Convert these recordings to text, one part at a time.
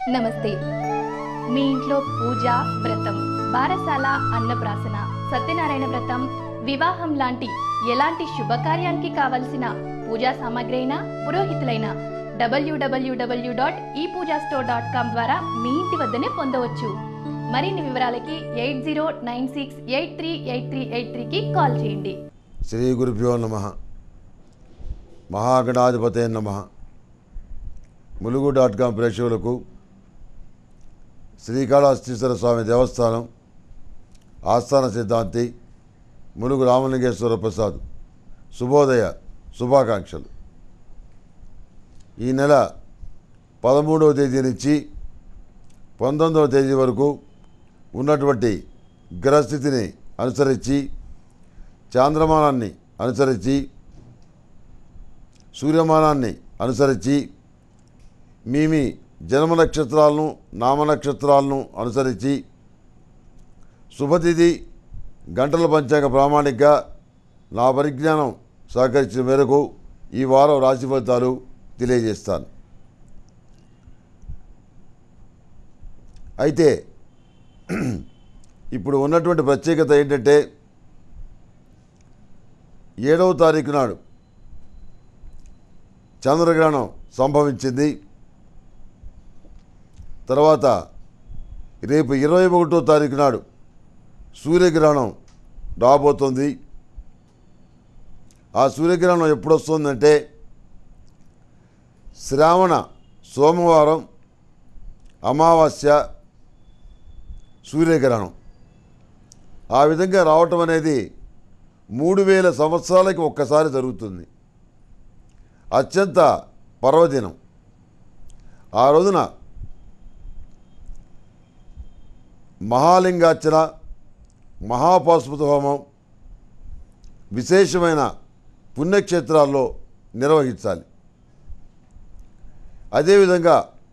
నమస్తే మీ ఇంట్లో పూజ వ్రతం బారసాల అన్నప్రాసన సత్యనారాయణ వ్రతం వివాహం లాంటి ఎలాంటి శుభకార్యానికి కావలసిన పూజా సామాగ్రి అయినా పురోహితులైన డబ్ల్యూడబ్ల్యూడబ్ల్యూ dot e Pooja store dot com ద్వారా మీ ఇంటి వద్దనే పొందవచ్చు మరిన్ని వివరాలకి eight zero nine six eight three eight three eight త్రీకి కాల్ చేయండి శ్రీ గురుభ్యో నమ మహాగణాధిపతే నమ ములుగు డాట్ కాం ప్రేక్షకులకు శ్రీకాళహస్తీశ్వర స్వామి దేవస్థానం ఆస్థాన సిద్ధాంతి ములుగు రామలింగేశ్వర ప్రసాద్ శుభోదయ శుభాకాంక్షలు ఈ నెల పదమూడవ తేదీ నుంచి పంతొమ్మిదవ తేదీ వరకు ఉన్నటువంటి గ్రహస్థితిని అనుసరించి చాంద్రమానాన్ని అనుసరించి సూర్యమానాన్ని అనుసరించి మీ మీ జన్మ నక్షత్రాలను నామ నక్షత్రాలను అనుసరించి శుభతిథి గంటల పంచాంగ ప్రామాణిక నా పరిజ్ఞానం సహకరించిన మేరకు ఈ వారం రాశి ఫలితాలు తెలియజేస్తాను అయితే ఇప్పుడు ఉన్నటువంటి ప్రత్యేకత ఏంటంటే ఏడవ తారీఖు నాడు చంద్రగ్రహణం సంభవించింది తర్వాత రేపు ఇరవై ఒకటో తారీఖు నాడు సూర్యగ్రహణం రాబోతుంది ఆ సూర్యగ్రహణం ఎప్పుడు వస్తుందంటే శ్రావణ సోమవారం అమావాస్య సూర్యగ్రహణం ఆ విధంగా రావటం అనేది మూడు వేల సంవత్సరాలకి ఒక్కసారి జరుగుతుంది అత్యంత పర్వదినం ఆ రోజున మహాలింగార్చన మహాపాశుపత హోమం విశేషమైన పుణ్యక్షేత్రాల్లో నిర్వహించాలి అదేవిధంగా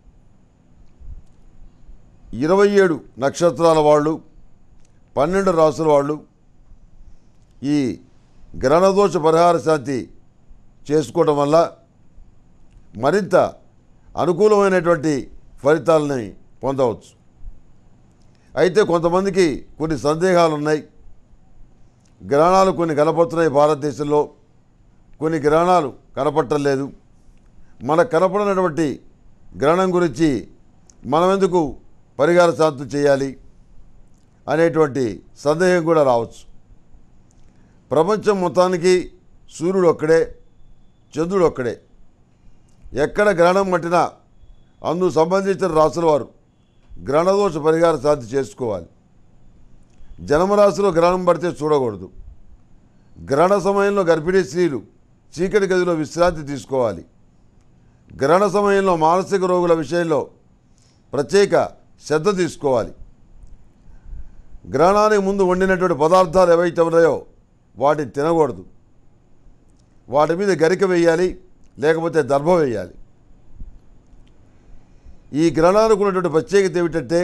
ఇరవై ఏడు నక్షత్రాల వాళ్ళు పన్నెండు రాసుల వాళ్ళు ఈ గ్రహణదోష పరిహార శాంతి చేసుకోవడం వల్ల మరింత అనుకూలమైనటువంటి ఫలితాలని పొందవచ్చు అయితే కొంతమందికి కొన్ని సందేహాలు ఉన్నాయి గ్రహణాలు కొన్ని కనపడుతున్నాయి భారతదేశంలో కొన్ని గ్రహణాలు కనపడటం లేదు మనకు కనపడినటువంటి గ్రహణం గురించి మనం ఎందుకు పరిహార శాంతి చేయాలి అనేటువంటి సందేహం కూడా రావచ్చు ప్రపంచం మొత్తానికి సూర్యుడు ఒక్కడే చంద్రుడు ఒక్కడే ఎక్కడ గ్రహణం పట్టినా అందుకు సంబంధించిన రాసుల వారు గ్రహణదోష పరిహార శాంతి చేసుకోవాలి జన్మరాశిలో గ్రహణం పడితే చూడకూడదు గ్రహణ సమయంలో గర్భిణీ స్త్రీలు చీకటి గదిలో విశ్రాంతి తీసుకోవాలి గ్రహణ సమయంలో మానసిక రోగుల విషయంలో ప్రత్యేక శ్రద్ధ తీసుకోవాలి గ్రహణానికి ముందు వండినటువంటి పదార్థాలు ఏవైతే ఉన్నాయో వాటిని తినకూడదు వాటి మీద గరిక వేయాలి లేకపోతే దర్భ వేయాలి ఈ గ్రహణానికి ఉన్నటువంటి ప్రత్యేకత ఏమిటంటే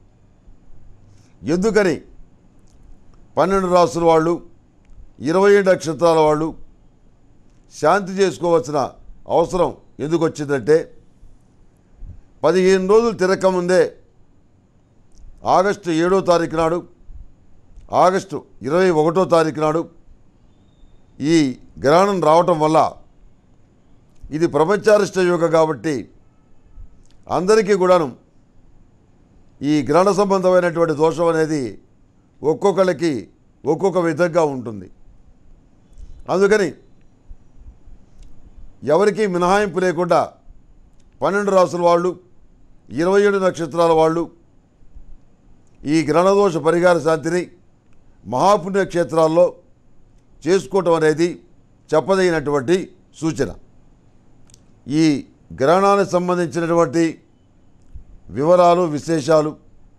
ఎందుకని పన్నెండు రాసుల వాళ్ళు ఇరవై ఏడు నక్షత్రాల వాళ్ళు శాంతి చేసుకోవాల్సిన అవసరం ఎందుకు వచ్చిందంటే పదిహేను రోజులు తిరగకముందే ఆగస్టు ఏడో తారీఖు నాడు ఆగస్టు ఇరవై ఒకటో తారీఖు నాడు ఈ గ్రహణం రావటం వల్ల ఇది ప్రపంచారిష్ట యోగ కాబట్టి అందరికీ కూడాను ఈ గ్రహణ సంబంధమైనటువంటి దోషం అనేది ఒక్కొక్కరికి ఒక్కొక్క విధంగా ఉంటుంది అందుకని ఎవరికీ మినహాయింపు లేకుండా పన్నెండు రాసుల వాళ్ళు ఇరవై ఏడు నక్షత్రాల వాళ్ళు ఈ గ్రహణదోష పరిహార శాంతిని మహాపుణ్య క్షేత్రాల్లో చేసుకోవటం అనేది చెప్పదగినటువంటి సూచన ఈ గ్రహణానికి సంబంధించినటువంటి వివరాలు విశేషాలు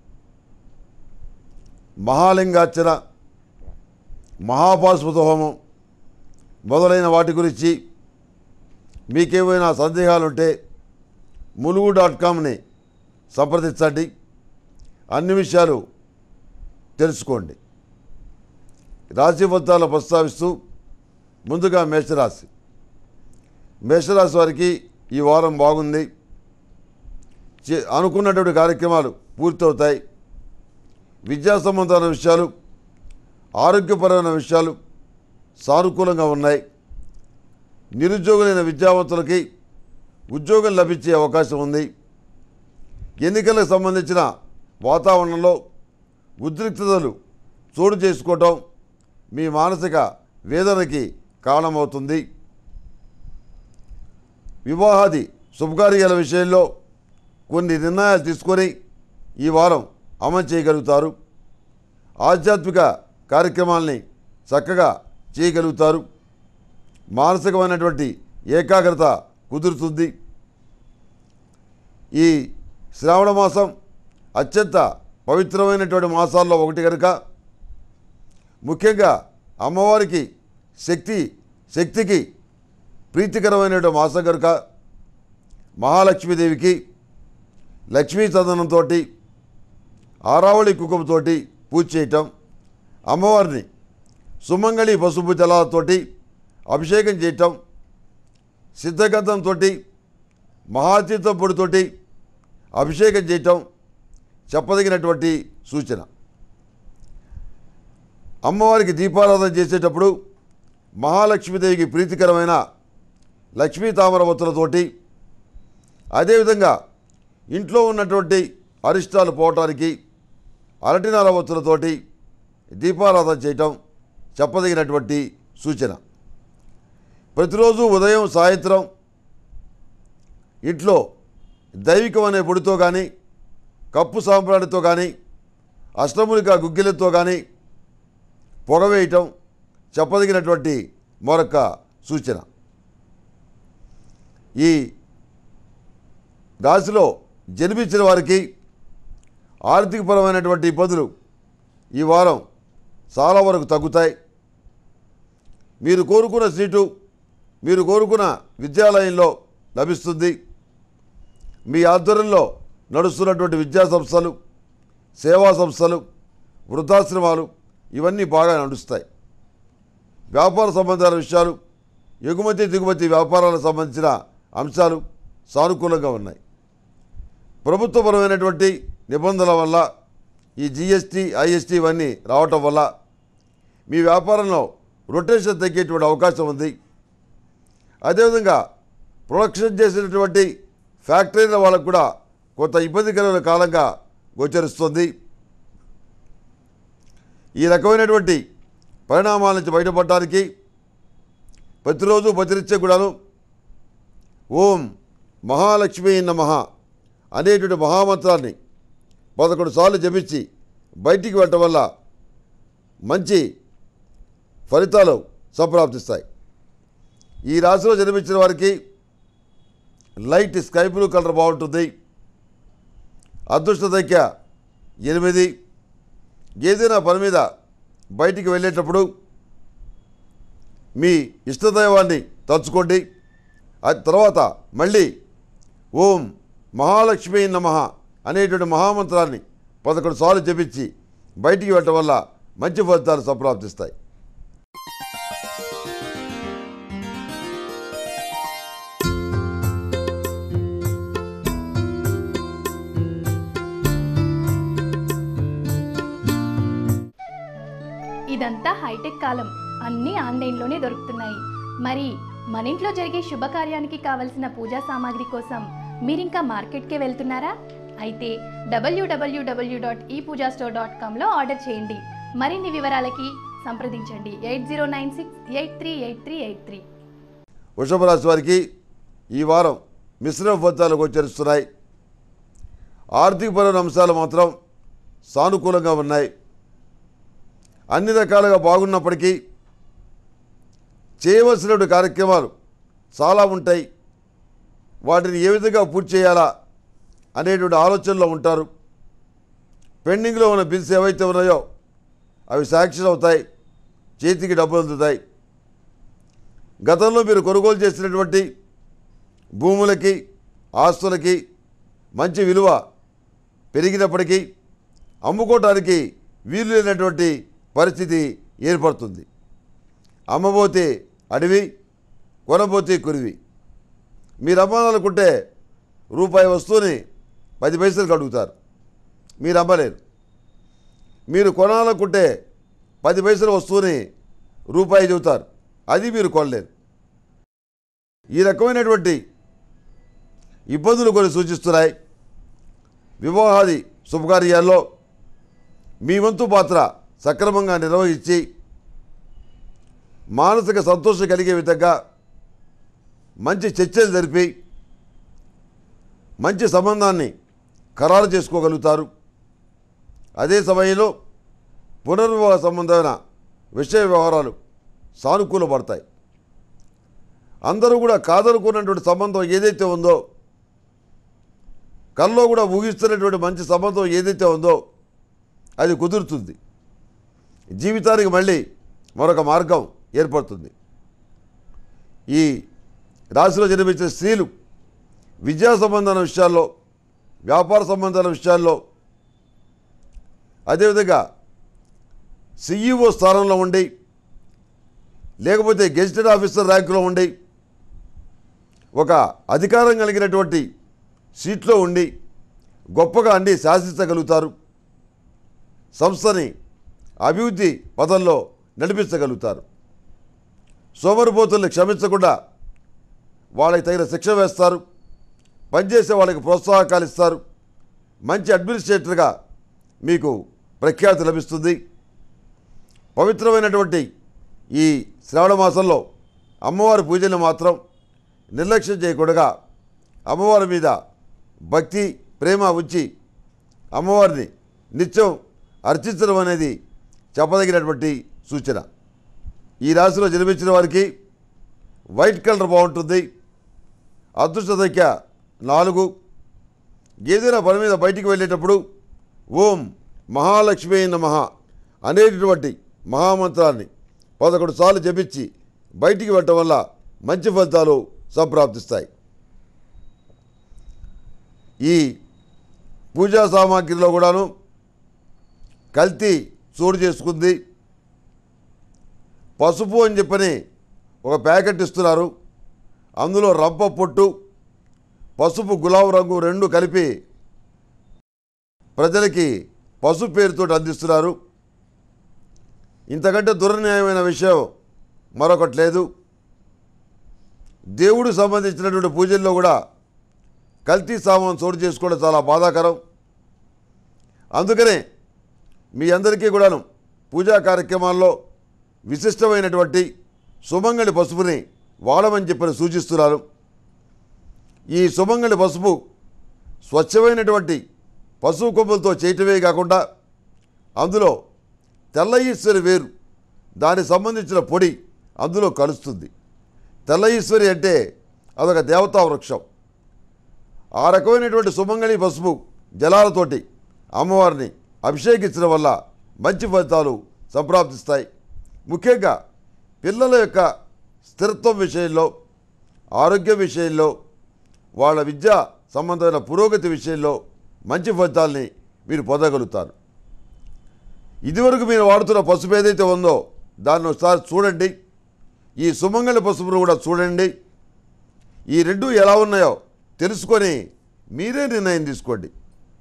మహాలింగార్చన మహాపాశుపత హోమం మొదలైన వాటి గురించి మీకేమైనా సందేహాలుంటే ములుగు డాట్ కామ్ని సంప్రదించండి అన్ని విషయాలు తెలుసుకోండి రాశి ఫలితాలు ప్రస్తావిస్తూ ముందుగా మేషరాశి మేషరాశి వారికి ఈ వారం బాగుంది చే- అనుకున్నటువంటి కార్యక్రమాలు పూర్తవుతాయి విద్యా సంబంధమైన విషయాలు ఆరోగ్యపరమైన విషయాలు సానుకూలంగా ఉన్నాయి నిరుద్యోగులైన విద్యావంతులకి ఉద్యోగం లభించే అవకాశం ఉంది ఎన్నికలకు సంబంధించిన వాతావరణంలో ఉద్రిక్తతలు చోటు చేసుకోవటం మీ మానసిక వేదనకి కారణమవుతుంది వివాహాది శుభకార్యాల విషయంలో కొన్ని నిర్ణయాలు తీసుకొని ఈ వారం అమలు చేయగలుగుతారు ఆధ్యాత్మిక కార్యక్రమాల్ని చక్కగా చేయగలుగుతారు మానసికమైనటువంటి ఏకాగ్రత కుదురుతుంది ఈ శ్రావణ మాసం అత్యంత పవిత్రమైనటువంటి మాసాల్లో ఒకటి కనుక ముఖ్యంగా అమ్మవారికి శక్తి శక్తికి ప్రీతికరమైనటువంటి మాసం కనుక మహాలక్ష్మీదేవికి లక్ష్మీ చందనంతో ఆరావళి కుంకుమతోటి పూజ చేయటం అమ్మవారిని సుమంగళి పసుపు జలాలతోటి అభిషేకం చేయటం సిద్ధగంధంతో మహాతీర్థం పొడితోటి అభిషేకం చేయటం చెప్పదగినటువంటి సూచన అమ్మవారికి దీపారాధన చేసేటప్పుడు మహాలక్ష్మీదేవికి ప్రీతికరమైన లక్ష్మీ తామరవత్తులతోటి అదేవిధంగా ఇంట్లో ఉన్నటువంటి అరిష్టాలు పోవటానికి అరటినార ఒత్తులతోటి దీపారాధన చేయటం చెప్పదగినటువంటి సూచన ప్రతిరోజు ఉదయం సాయంత్రం ఇంట్లో దైవికం అనే పొడితో కానీ కప్పు సాంబ్రాణితో కానీ అష్టములిక గుగ్గిలతో కానీ పొగవేయటం చెప్పదగినటువంటి మరొక సూచన ఈ రాశిలో జన్మించిన వారికి ఆర్థికపరమైనటువంటి ఇబ్బందులు ఈ వారం చాలా వరకు తగ్గుతాయి మీరు కోరుకున్న సీటు మీరు కోరుకున్న విద్యాలయంలో లభిస్తుంది మీ ఆధ్వర్యంలో నడుస్తున్నటువంటి విద్యా సంస్థలు సేవా సంస్థలు వృద్ధాశ్రమాలు ఇవన్నీ బాగా నడుస్తాయి వ్యాపార సంబంధాల విషయాలు ఎగుమతి దిగుమతి వ్యాపారాలకు సంబంధించిన అంశాలు సానుకూలంగా ఉన్నాయి ప్రభుత్వపరమైనటువంటి నిబంధనల వల్ల ఈ జిఎస్టీ ఐఎస్టీ ఇవన్నీ రావటం వల్ల మీ వ్యాపారంలో రొటేషన్ తగ్గేటువంటి అవకాశం ఉంది అదేవిధంగా ప్రొడక్షన్ చేసినటువంటి ఫ్యాక్టరీల వాళ్ళకు కూడా కొంత ఇబ్బందికరమైన కాలంగా గోచరిస్తుంది ఈ రకమైనటువంటి పరిణామాల నుంచి బయటపడడానికి ప్రతిరోజు ప్రతినిత్యం కూడాను ఓం మహాలక్ష్మీ నమః అనేటువంటి మహామంత్రాన్ని పదకొండు సార్లు జపించి బయటికి వెళ్ళటం వల్ల మంచి ఫలితాలు సంప్రాప్తిస్తాయి ఈ రాశిలో జన్మించిన వారికి లైట్ స్కై బ్లూ కలర్ బాగుంటుంది అదృష్ట సంఖ్య ఎనిమిది ఏదైనా పని మీద బయటికి వెళ్ళేటప్పుడు మీ ఇష్టదైవాన్ని తలుచుకోండి ఆ తర్వాత మళ్ళీ ఓం మహాలక్ష్మీ నమ అనేటువంటి మహామంత్రాన్ని పదకొండు సార్లు జపించి బయటికి వెళ్ళటం వల్ల మంచి ఫలితాలు సంప్రాప్తిస్తాయి ఇదంతా హైటెక్ కాలం అన్నీ ఆన్లైన్లోనే దొరుకుతున్నాయి మరి మన ఇంట్లో జరిగే శుభకార్యానికి కావలసిన పూజా సామాగ్రి కోసం మీరింకా మార్కెట్కే వెళ్తున్నారా అయితే WWW dot e Pooja store dot కామ్లో ఆర్డర్ చేయండి మరిన్ని వివరాలకి సంప్రదించండి eight zero nine six eight three eight three eight three వృషభ రాశి వారికి ఈ వారం మిశ్రమ ఫలితాలు గోచరిస్తున్నాయి ఆర్థికపరమైన అంశాలు మాత్రం సానుకూలంగా ఉన్నాయి అన్ని రకాలుగా బాగున్నప్పటికీ చేయవలసినటువంటి కార్యక్రమాలు చాలా ఉంటాయి వాటిని ఏ విధంగా పూర్తి చేయాలా అనేటువంటి ఆలోచనలో ఉంటారు పెండింగ్లో ఉన్న బిల్స్ ఏవైతే ఉన్నాయో అవి శాంక్షన్ అవుతాయి చేతికి డబ్బులు అందుతాయి గతంలో మీరు కొనుగోలు చేసినటువంటి భూములకి ఆస్తులకి మంచి విలువ పెరిగినప్పటికీ అమ్ముకోవటానికి వీలు లేనటువంటి పరిస్థితి ఏర్పడుతుంది అమ్మబోతే అడవి కొనబోతే కురివి మీరు అమ్మాలనుకుంటే రూపాయి వస్తువుని పది పైసలకు అడుగుతారు మీరు అమ్మలేరు మీరు కొనాలనుకుంటే పది పైసల వస్తువుని రూపాయి చెబుతారు అది మీరు కొనలేరు ఈ రకమైనటువంటి ఇబ్బందులు కొన్ని సూచిస్తున్నాయి వివాహాది శుభకార్యాల్లో మీ వంతు పాత్ర సక్రమంగా నిర్వహించి మానసిక సంతోషం కలిగే విధంగా మంచి చర్చలు జరిపి మంచి సంబంధాన్ని ఖరారు చేసుకోగలుగుతారు అదే సమయంలో పునర్వివాహ సంబంధమైన విషయ వ్యవహారాలు సానుకూలపడతాయి అందరూ కూడా కాదనుకున్నటువంటి సంబంధం ఏదైతే ఉందో కల్లో కూడా ఊహిస్తున్నటువంటి మంచి సంబంధం ఏదైతే ఉందో అది కుదురుతుంది జీవితానికి మళ్ళీ మరొక మార్గం ఏర్పడుతుంది ఈ రాశిలో జన్మించిన స్త్రీలు విద్యా సంబంధాల విషయాల్లో వ్యాపార సంబంధాల విషయాల్లో అదేవిధంగా సిఈఓ స్థానంలో ఉండి లేకపోతే గెజిటెడ్ ఆఫీసర్ ర్యాంకులో ఉండి ఒక అధికారం కలిగినటువంటి సీట్లో ఉండి గొప్పగా అన్ని శాసించగలుగుతారు సంస్థని అభివృద్ధి పదంలో నడిపించగలుగుతారు సోమరిపోతుల్ని క్షమించకుండా వాళ్ళకి తగిన శిక్ష వేస్తారు పనిచేసే వాళ్ళకి ప్రోత్సాహకాలు ఇస్తారు మంచి అడ్మినిస్ట్రేటర్గా మీకు ప్రఖ్యాతి లభిస్తుంది పవిత్రమైనటువంటి ఈ శ్రావణ మాసంలో అమ్మవారి పూజలు మాత్రం నిర్లక్ష్యం చేయకూడగా అమ్మవారి మీద భక్తి ప్రేమ ఉంచి అమ్మవారిని నిత్యం అర్చించడం అనేది చెప్పదగినటువంటి సూచన ఈ రాశిలో జన్మించిన వారికి వైట్ కలర్ బాగుంటుంది అదృష్ట సంఖ్య నాలుగు ఏదైనా పని మీద బయటికి వెళ్ళేటప్పుడు ఓం మహాలక్ష్మి నమః అనేటటువంటి మహామంత్రాన్ని పదకొండు సార్లు జపించి బయటికి వెళ్ళటం వల్ల మంచి ఫలితాలు సంప్రాప్తిస్తాయి ఈ పూజా సామాగ్రిలో కూడాను కల్తీ చోటు చేసుకుంది పసుపు అని చెప్పని ఒక ప్యాకెట్ ఇస్తున్నారు అందులో రంప పొట్టు పసుపు గులాబీ రంగు రెండు కలిపి ప్రజలకి పసుపు పేరుతో అందిస్తున్నారు ఇంతకంటే దుర్న్యాయమైన విషయం మరొకటి లేదు దేవుడికి సంబంధించినటువంటి పూజల్లో కూడా కల్తీ సామాన్ చోటు చేసుకోవడం చాలా బాధాకరం అందుకనే మీ అందరికీ కూడాను పూజా కార్యక్రమాల్లో విశిష్టమైనటువంటి సుమంగళి పసుపుని వాడమని చెప్పని సూచిస్తున్నారు ఈ సుమంగళి పసుపు స్వచ్ఛమైనటువంటి పశువు కొమ్ములతో చేయటమే కాకుండా అందులో తెల్ల ఈశ్వరి వేరు దానికి సంబంధించిన పొడి అందులో కలుస్తుంది తెల్ల ఈశ్వరి అంటే అదొక దేవతా వృక్షం ఆ రకమైనటువంటి సుమంగళి పసుపు జలాలతోటి అమ్మవారిని అభిషేకించడం వల్ల మంచి ఫలితాలు సంప్రాప్తిస్తాయి ముఖ్యంగా పిల్లల యొక్క స్థిరత్వం విషయంలో ఆరోగ్య విషయంలో వాళ్ళ విద్యా సంబంధమైన పురోగతి విషయంలో మంచి ఫలితాల్ని మీరు పొందగలుగుతారు ఇదివరకు మీరు వాడుతున్న పసుపు ఏదైతే ఉందో దాన్ని ఒకసారి చూడండి ఈ సుమంగళ పసుపును కూడా చూడండి ఈ రెండు ఎలా ఉన్నాయో తెలుసుకొని మీరే నిర్ణయం తీసుకోండి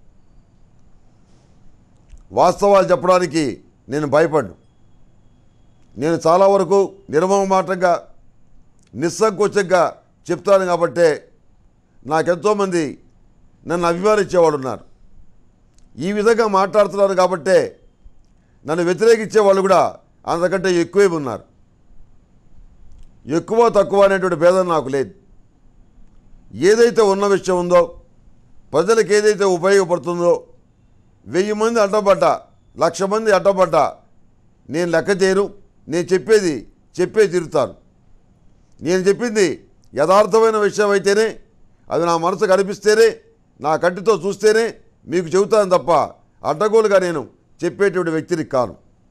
వాస్తవాలు చెప్పడానికి నేను భయపడ్ను నేను చాలా వరకు నిర్మమాటంగా నిస్సంకోచంగా చెప్తాను కాబట్టే నాకెంతోమంది నన్ను అభిమానించేవాళ్ళు ఉన్నారు ఈ విధంగా మాట్లాడుతున్నాను కాబట్టే నన్ను వ్యతిరేకించే వాళ్ళు కూడా అంతకంటే ఎక్కువే ఉన్నారు ఎక్కువ తక్కువ అనేటువంటి భేదం నాకు లేదు ఏదైతే ఉన్న విషయం ఉందో ప్రజలకు ఏదైతే ఉపయోగపడుతుందో వెయ్యి మంది అడ్డపడ్డా లక్ష మంది అడ్డపడ్డా నేను లెక్క చేయను నేను చెప్పేది చెప్పే తిరుగుతాను నేను చెప్పింది యథార్థమైన విషయం అయితేనే అది నా మనసు కనిపిస్తేనే నా కంటితో చూస్తేనే మీకు చెబుతాను తప్ప అడ్డగోలుగా నేను చెప్పేటువంటి వ్యక్తిని కాను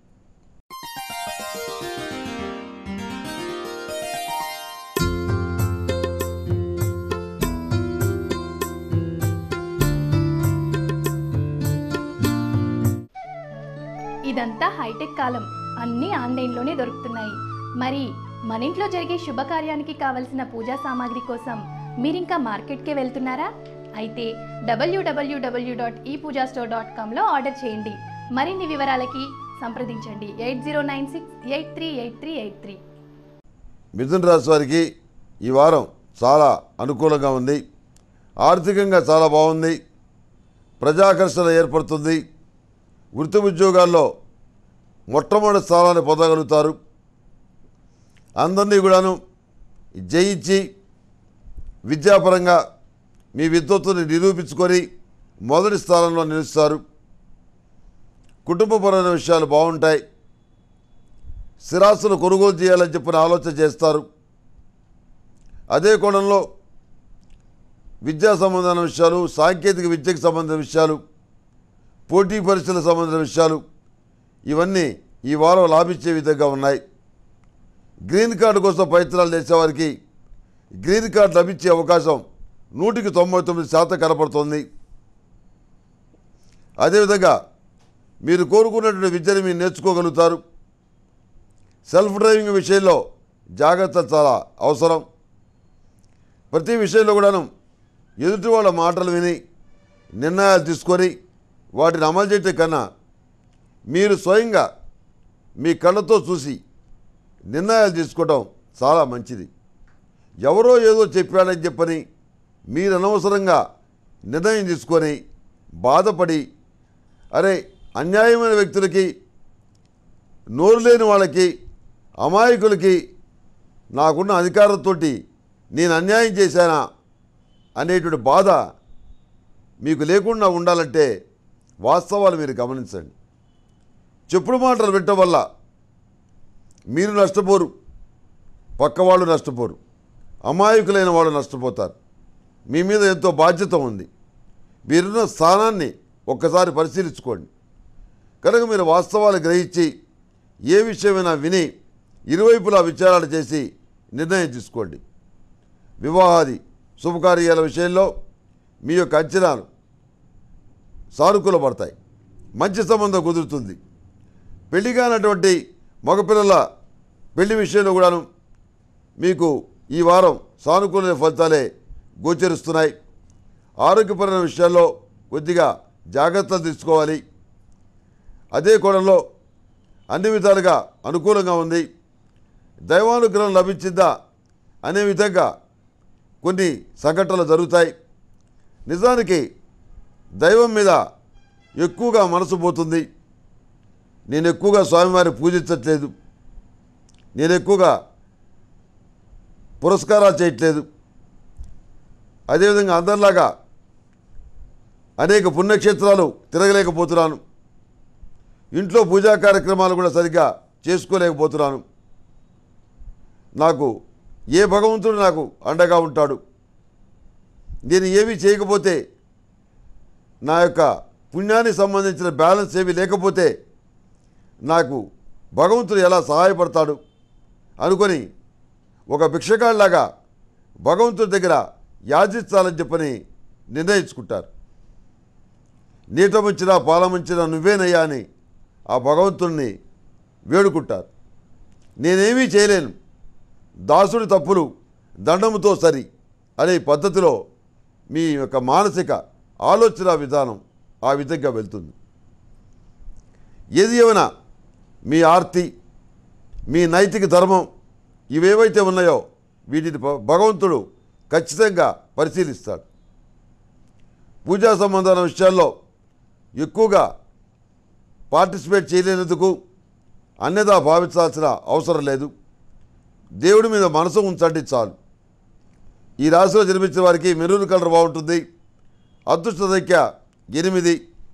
ఇదంతా హైటెక్ కాలం అన్నీ ఆన్లైన్లోనే దొరుకుతున్నాయి మరి మన ఇంట్లో జరిగే శుభకార్యానికి కావలసిన పూజా సామాగ్రి కోసం మీరింకా మార్కెట్కే వెళ్తున్నారా అయితే WWW dot e Pooja store dot కామ్లో ఆర్డర్ చేయండి మరిన్ని వివరాలకి సంప్రదించండి eight zero nine six eight three eight three eight three మిథున రాశి వారికి ఈ వారం చాలా అనుకూలంగా ఉంది ఆర్థికంగా చాలా బాగుంది ప్రజాకర్షణ ఏర్పడుతుంది వృత్తి ఉద్యోగాల్లో మొట్టమొదటి స్థానాన్ని పొందగలుగుతారు అందరినీ కూడాను జయించి విద్యాపరంగా మీ విద్వత్తుని నిరూపించుకొని మొదటి స్థానంలో నిలుస్తారు కుటుంబపరమైన విషయాలు బాగుంటాయి స్థిరాస్తులు కొనుగోలు చేయాలని చెప్పిన ఆలోచన చేస్తారు అదే కోణంలో విద్యా సంబంధమైన విషయాలు సాంకేతిక విద్యకు సంబంధించిన విషయాలు పోటీ పరీక్షలకు సంబంధించిన విషయాలు ఇవన్నీ ఈ వారం లాభించే విధంగా ఉన్నాయి గ్రీన్ కార్డు కోసం ప్రయత్నాలు చేసేవారికి గ్రీన్ కార్డు లభించే అవకాశం నూటికి తొంభై తొమ్మిది శాతం కనపడుతోంది అదేవిధంగా మీరు కోరుకున్నటువంటి విద్యను మీరు నేర్చుకోగలుగుతారు సెల్ఫ్ డ్రైవింగ్ విషయంలో జాగ్రత్త చాలా అవసరం ప్రతి విషయంలో కూడాను ఎదుటి వాళ్ళ మాటలు విని నిర్ణయాలు తీసుకొని వాటిని అమలు చేయటం కన్నా మీరు స్వయంగా మీ కళ్ళతో చూసి నిర్ణయాలు తీసుకోవడం చాలా మంచిది ఎవరో ఏదో చెప్పాడని చెప్పని మీరు అనవసరంగా నిర్ణయం తీసుకొని బాధపడి అరే అన్యాయమైన వ్యక్తులకి నోరు లేని వాళ్ళకి అమాయకులకి నాకున్న అధికారంతో నేను అన్యాయం చేశానా అనేటువంటి బాధ మీకు లేకుండా ఉండాలంటే వాస్తవాలు మీరు గమనించండి చెప్పుడు మాటలు వినటం వల్ల మీరు నష్టపోరు పక్కవాళ్ళు నష్టపోరు అమాయకులైన వాళ్ళు నష్టపోతారు మీ మీద ఎంతో బాధ్యత ఉంది మీరున్న స్థానాన్ని ఒక్కసారి పరిశీలించుకోండి కనుక మీరు వాస్తవాలు గ్రహించి ఏ విషయమైనా విని ఇరువైపులా విచారాలు చేసి నిర్ణయం తీసుకోండి వివాహాది శుభకార్యాల విషయంలో మీ యొక్క అంచనాలు సానుకూలపడతాయి మంచి సంబంధం కుదురుతుంది పెళ్లి కానటువంటి మగపిల్లల పెళ్లి విషయంలో కూడాను మీకు ఈ వారం సానుకూల ఫలితాలే గోచరిస్తున్నాయి ఆరోగ్యపరమైన విషయాల్లో కొద్దిగా జాగ్రత్తలు తీసుకోవాలి అదే కోణంలో అన్ని విధాలుగా అనుకూలంగా ఉంది దైవానుగ్రహం లభించిందా అనే విధంగా కొన్ని సంఘటనలు జరుగుతాయి నిజానికి దైవం మీద ఎక్కువగా మనసు పోతుంది నేను ఎక్కువగా స్వామివారిని పూజించట్లేదు నేను ఎక్కువగా పురస్కారాలు చేయట్లేదు అదేవిధంగా అందరిలాగా అనేక పుణ్యక్షేత్రాలు తిరగలేకపోతున్నాను ఇంట్లో పూజా కార్యక్రమాలు కూడా సరిగ్గా చేసుకోలేకపోతున్నాను నాకు ఏ భగవంతుడు నాకు అండగా ఉంటాడు నేను ఏమీ చేయకపోతే నా యొక్క పుణ్యానికి సంబంధించిన బ్యాలెన్స్ ఏమీ లేకపోతే నాకు భగవంతుడు ఎలా సహాయపడతాడు అనుకొని ఒక భిక్షగాడిలాగా భగవంతుడి దగ్గర యాచించాలని చెప్పని నిర్ణయించుకుంటారు నీట ముంచినా పాలముంచినా నువ్వేనయ్యా అని ఆ భగవంతుణ్ణి వేడుకుంటారు నేనేమీ చేయలేను దాసుడి తప్పులు దండముతో సరి అనే పద్ధతిలో మీ యొక్క మానసిక ఆలోచన విధానం ఆ విధంగా వెళ్తుంది ఏది ఏమైనా మీ ఆర్తి మీ నైతిక ధర్మం ఇవేవైతే ఉన్నాయో వీటిని భ- భగవంతుడు ఖచ్చితంగా పరిశీలిస్తాడు పూజా సంబంధాల విషయాల్లో ఎక్కువగా పార్టిసిపేట్ చేయలేనందుకు అన్యదా భావించాల్సిన అవసరం లేదు దేవుడి మీద మనసు ఉంచండి చాలు ఈ రాశిలో జన్మించిన వారికి మెరూన్ కలర్ బాగుంటుంది అదృష్ట సంఖ్య ఎనిమిది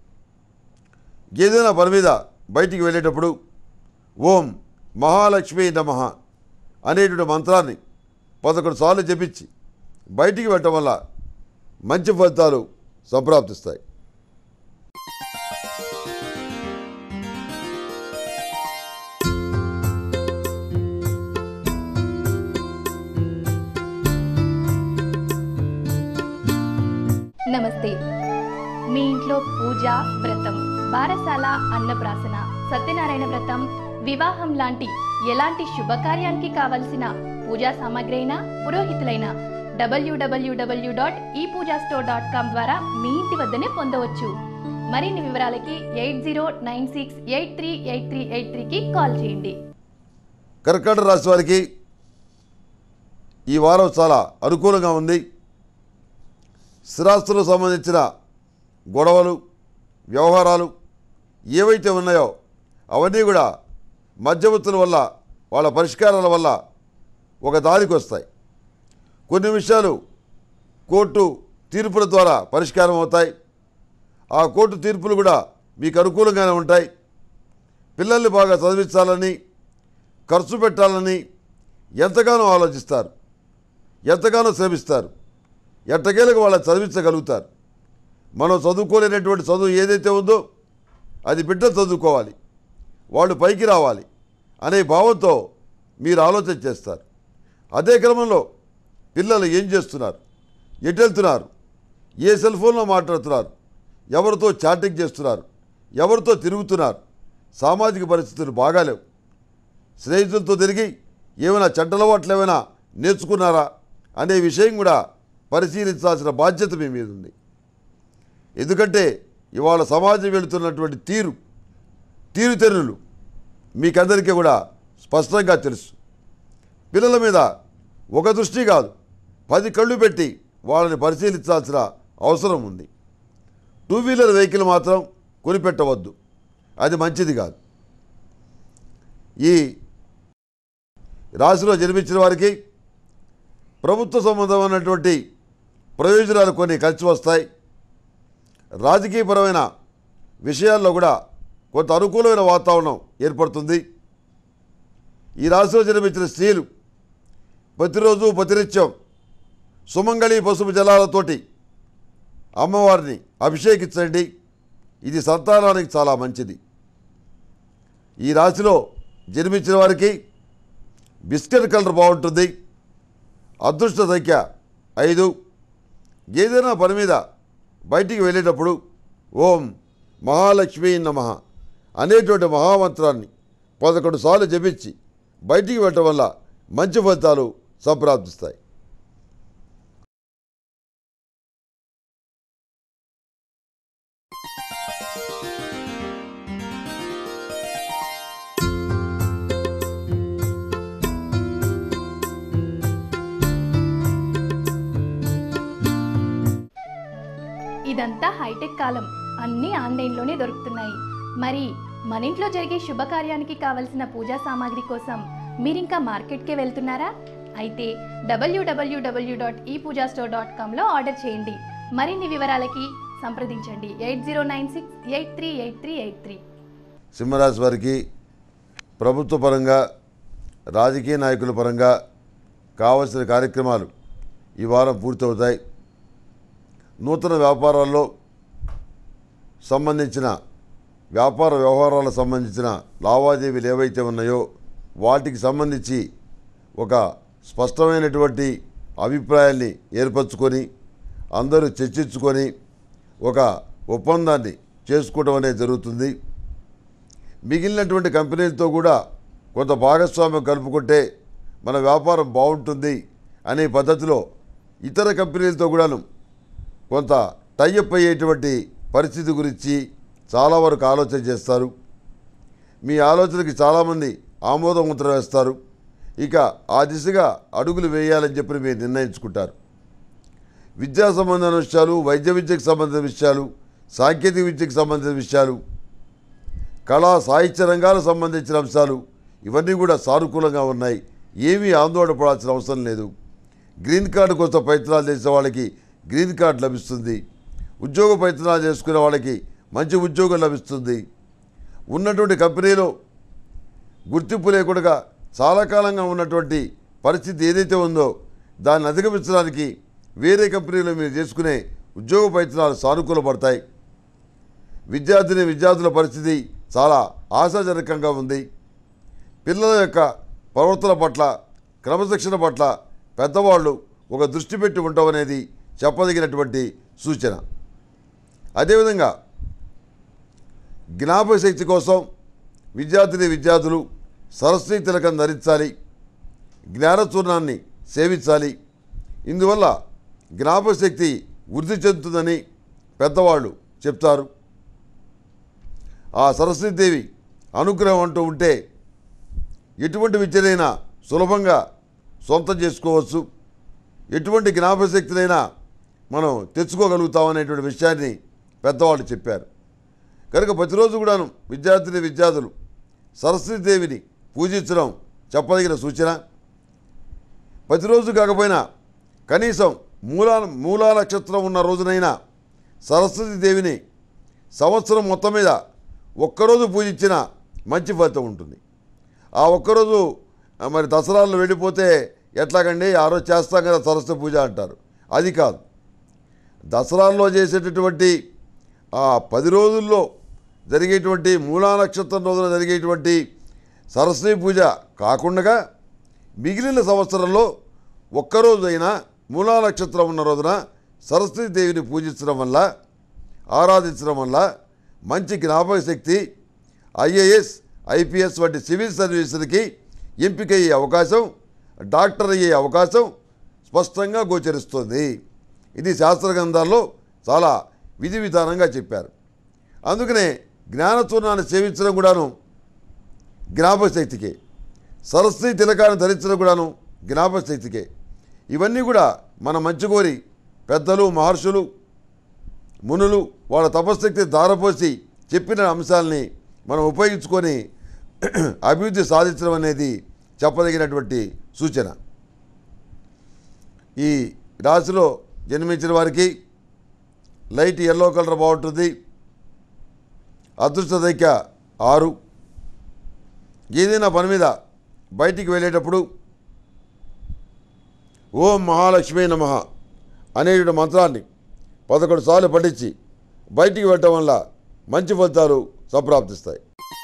ఏదైనా పని మీద బయటికి వెళ్ళేటప్పుడు ఓం మహాలక్ష్మి నమః అనేటువంటి మంత్రాన్ని పదకొండు సార్లు జపించి బయటికి వెళ్ళటం వల్ల మంచి ఫలితాలు సంప్రాప్తిస్తాయి నమస్తే మీ ఇంట్లో పూజ వ్రతం బారసాల అన్నప్రాసన సత్యనారాయణ వ్రతం వివాహం లాంటి ఎలాంటి శుభకార్యానికి కావలసిన పూజా సామాగ్రి అయినా పురోహితులైన డబ్ల్యూడబ్ల్యూడబ్ల్యూ dot e Pooja store dot com ద్వారా మీ ఇంటి వద్దనే పొందవచ్చు మరిన్ని వివరాలకి eight zero nine six eight three eight three eight త్రీకి కాల్ చేయండి కర్కాటక రాశి వారికి ఈ వారం చాలా అనుకూలంగా ఉంది స్థిరాస్తులకు సంబంధించిన గొడవలు వ్యవహారాలు ఏవైతే ఉన్నాయో అవన్నీ కూడా మధ్యవర్తుల వల్ల వాళ్ళ పరిష్కారాల వల్ల ఒక దారికి వస్తాయి కొన్ని విషయాలు కోర్టు తీర్పుల ద్వారా పరిష్కారం అవుతాయి ఆ కోర్టు తీర్పులు కూడా మీకు అనుకూలంగానే ఉంటాయి పిల్లల్ని బాగా చదివించాలని ఖర్చు పెట్టాలని ఎంతగానో ఆలోచిస్తారు ఎంతగానో శ్రమిస్తారు ఎట్టకేలకు వాళ్ళని చదివించగలుగుతారు మనం చదువుకోలేనటువంటి చదువు ఏదైతే ఉందో అది బిడ్డ చదువుకోవాలి వాళ్ళు పైకి రావాలి అనే భావంతో మీరు ఆలోచన చేస్తారు అదే క్రమంలో పిల్లలు ఏం చేస్తున్నారు ఎటు వెళ్తున్నారు ఏ సెల్ ఫోన్లో మాట్లాడుతున్నారు ఎవరితో చాటింగ్ చేస్తున్నారు ఎవరితో తిరుగుతున్నారు సామాజిక పరిస్థితులు బాగాలేవు స్నేహితులతో తిరిగి ఏమైనా చెడ్డలవాట్లు ఏమైనా నేర్చుకున్నారా అనే విషయం కూడా పరిశీలించాల్సిన బాధ్యత మీ మీద ఉంది ఎందుకంటే ఇవాళ సమాజం వెళుతున్నటువంటి తీరు తీరుతెన్నులు మీకందరికీ కూడా స్పష్టంగా తెలుసు పిల్లల మీద ఒక దృష్టి కాదు పది కళ్ళు పెట్టి వాళ్ళని పరిశీలించాల్సిన అవసరం ఉంది టూ వీలర్ వెహికల్ మాత్రం కొనిపెట్టవద్దు అది మంచిది కాదు ఈ రాశిలో జన్మించిన వారికి ప్రభుత్వ సంబంధమైనటువంటి ప్రయోజనాలు కొన్ని కలిసి వస్తాయి రాజకీయపరమైన విషయాల్లో కూడా కొంత అనుకూలమైన వాతావరణం ఏర్పడుతుంది ఈ రాశిలో జన్మించిన స్త్రీలు ప్రతిరోజు ప్రతినిత్యం సుమంగళి పసుపు జలాలతోటి అమ్మవారిని అభిషేకించండి ఇది సంతానానికి చాలా మంచిది ఈ రాశిలో జన్మించిన వారికి బిస్కెట్ కలర్ బాగుంటుంది అదృష్ట సంఖ్య ఐదు ఏదైనా పని మీద బయటికి వెళ్ళేటప్పుడు ఓం మహాలక్ష్మీ నమ అనేటువంటి మహామంత్రాన్ని పదకొండు సార్లు జపించి బయటికి వెళ్ళటం వల్ల మంచి ఫలితాలు సంప్రాప్తిస్తాయి ఇదంతా హైటెక్ కాలం అన్నీ ఆన్లైన్లోనే దొరుకుతున్నాయి మరి మన ఇంట్లో జరిగే శుభకార్యానికి కావలసిన పూజా సామాగ్రి కోసం మీరింకా మార్కెట్కే వెళ్తున్నారా అయితే WWW dot e Pooja store dot కామ్లో ఆర్డర్ చేయండి మరిన్ని వివరాలకి సంప్రదించండి eight zero nine six eight three eight three eight three సింహరాశి వారికి ప్రభుత్వ పరంగా రాజకీయ నాయకుల పరంగా కావలసిన కార్యక్రమాలు ఈ వారం పూర్తవుతాయి నూతన వ్యాపారాల్లో సంబంధించిన వ్యాపార వ్యవహారాలకు సంబంధించిన లావాదేవీలు ఏవైతే ఉన్నాయో వాటికి సంబంధించి ఒక స్పష్టమైనటువంటి అభిప్రాయాల్ని ఏర్పరచుకొని అందరూ చర్చించుకొని ఒక ఒప్పందాన్ని చేసుకోవడం అనేది జరుగుతుంది మిగిలినటువంటి కంపెనీలతో కూడా కొంత భాగస్వామ్యం కలుపుకుంటే మన వ్యాపారం బాగుంటుంది అనే పద్ధతిలో ఇతర కంపెనీలతో కూడాను కొంత టైఅప్ అయ్యేటువంటి పరిస్థితి గురించి చాలా వరకు ఆలోచన చేస్తారు మీ ఆలోచనకి చాలామంది ఆమోద ముద్ర వేస్తారు ఇక ఆ దిశగా అడుగులు వేయాలని చెప్పి మీరు నిర్ణయించుకుంటారు విద్యా సంబంధమైన విషయాలు వైద్య విద్యకు సంబంధించిన విషయాలు సాంకేతిక విద్యకు సంబంధించిన విషయాలు కళా సాహిత్య రంగాలకు సంబంధించిన అంశాలు ఇవన్నీ కూడా సానుకూలంగా ఉన్నాయి ఏమీ ఆందోళన పడాల్సిన అవసరం లేదు గ్రీన్ కార్డు కోసం ప్రయత్నాలు చేసే వాళ్ళకి గ్రీన్ కార్డు లభిస్తుంది ఉద్యోగ ప్రయత్నాలు చేసుకునే వాళ్ళకి మంచి ఉద్యోగం లభిస్తుంది ఉన్నటువంటి కంపెనీలో గుర్తింపు లేకుండా చాలా కాలంగా ఉన్నటువంటి పరిస్థితి ఏదైతే ఉందో దాన్ని అధిగమించడానికి వేరే కంపెనీలో మీరు చేసుకునే ఉద్యోగ ప్రయత్నాలు సానుకూలపడతాయి విద్యార్థిని విద్యార్థుల పరిస్థితి చాలా ఆశాజనకంగా ఉంది పిల్లల యొక్క ప్రవర్తన పట్ల క్రమశిక్షణ పట్ల పెద్దవాళ్ళు ఒక దృష్టి పెట్టి ఉండటం అనేది చెప్పదగినటువంటి సూచన అదేవిధంగా జ్ఞాపక శక్తి కోసం విద్యార్థిని విద్యార్థులు సరస్వతి తిలకం ధరించాలి జ్ఞానచూర్ణాన్ని సేవించాలి ఇందువల్ల జ్ఞాపశక్తి వృద్ధి చెందుతుందని పెద్దవాళ్ళు చెప్తారు ఆ సరస్వతీదేవి అనుగ్రహం అంటూ ఉంటే ఎటువంటి విద్యనైనా సులభంగా సొంతం చేసుకోవచ్చు ఎటువంటి జ్ఞాపశక్తినైనా మనం తెచ్చుకోగలుగుతామనేటువంటి విషయాన్ని పెద్దవాళ్ళు చెప్పారు కనుక ప్రతిరోజు కూడాను విద్యార్థిని విద్యార్థులు సరస్వతీదేవిని పూజించడం చెప్పదగిన సూచన ప్రతిరోజు కాకపోయినా కనీసం మూలా మూలా నక్షత్రం ఉన్న రోజునైనా సరస్వతీదేవిని సంవత్సరం మొత్తం మీద ఒక్కరోజు పూజించిన మంచి ఫలితం ఉంటుంది ఆ ఒక్కరోజు ఆ, మరి దసరాల్లో వెళ్ళిపోతే ఎట్లాగండి ఆ రోజు చేస్తాం కదా సరస్వతి పూజ అంటారు అది కాదు దసరాల్లో చేసేటటువంటి ఆ పది రోజుల్లో జరిగేటువంటి మూలా నక్షత్రం రోజున జరిగేటువంటి సరస్వతి పూజ కాకుండా మిగిలిన సంవత్సరంలో ఒక్కరోజైనా మూలా నక్షత్రం ఉన్న రోజున సరస్వతి దేవిని పూజించడం వల్ల ఆరాధించడం వల్ల మంచి జ్ఞాపక శక్తి ఐఏఎస్ ఐపీఎస్ వంటి సివిల్ సర్వీసులకి ఎంపికయ్యే అవకాశం డాక్టర్ అయ్యే అవకాశం స్పష్టంగా గోచరిస్తుంది ఇది శాస్త్ర గ్రంథాల్లో చాలా విధి విధానంగా చెప్పారు అందుకనే జ్ఞానచూర్ణాన్ని సేవించడం కూడాను జ్ఞాపశక్తికే సరస్వతి తిలకాన్ని ధరించడం కూడాను జ్ఞాపశక్తికే ఇవన్నీ కూడా మన మంచి కోరి పెద్దలు మహర్షులు మునులు వాళ్ళ తపశక్తి దారపోసి చెప్పిన అంశాలని మనం ఉపయోగించుకొని అభివృద్ధి సాధించడం అనేది చెప్పదగినటువంటి సూచన ఈ రాశిలో జన్మించిన వారికి లైట్ ఎల్లో కలర్ బాగుంటుంది అదృష్ట సంఖ్య ఆరు ఏదైనా పని మీద బయటికి వెళ్ళేటప్పుడు ఓం మహాలక్ష్మీ నమ అనేటువంటి మంత్రాన్ని పదకొండు సార్లు పఠించి బయటికి వెళ్ళటం వల్ల మంచి ఫలితాలు సంప్రాప్తిస్తాయి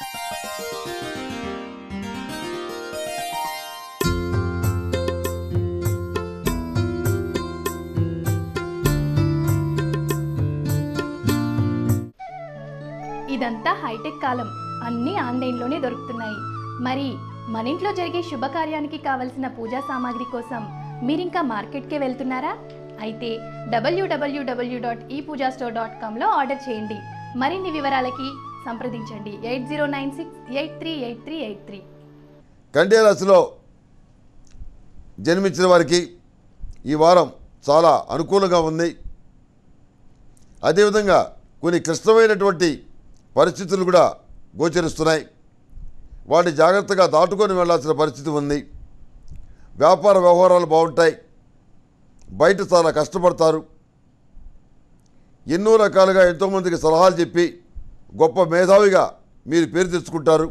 ఇదంతా హైటెక్ కాలం అన్నీ ఆన్లైన్లోనే దొరుకుతున్నాయి మరి మన ఇంట్లో జరిగే శుభకార్యానికి కావలసిన పూజా సామాగ్రి కోసం మీరింకా మార్కెట్కే వెళ్తున్నారా అయితే WWW dot e Pooja store dot కామ్లో ఆర్డర్ చేయండి మరిన్ని వివరాలకి సంప్రదించండి eight zero nine six eight three eight three eight three కంటే రాశిలో జన్మించిన వారికి ఈ వారం చాలా అనుకూలంగా ఉంది అదేవిధంగా కొన్ని క్లిష్టమైనటువంటి పరిస్థితులు కూడా గోచరిస్తున్నాయి వాటిని జాగ్రత్తగా దాటుకొని వెళ్ళాల్సిన పరిస్థితి ఉంది వ్యాపార వ్యవహారాలు బాగుంటాయి బయట చాలా కష్టపడతారు ఎన్నో రకాలుగా ఎంతోమందికి సలహాలు చెప్పి గొప్ప మేధావిగా మీరు పేరు తెచ్చుకుంటారు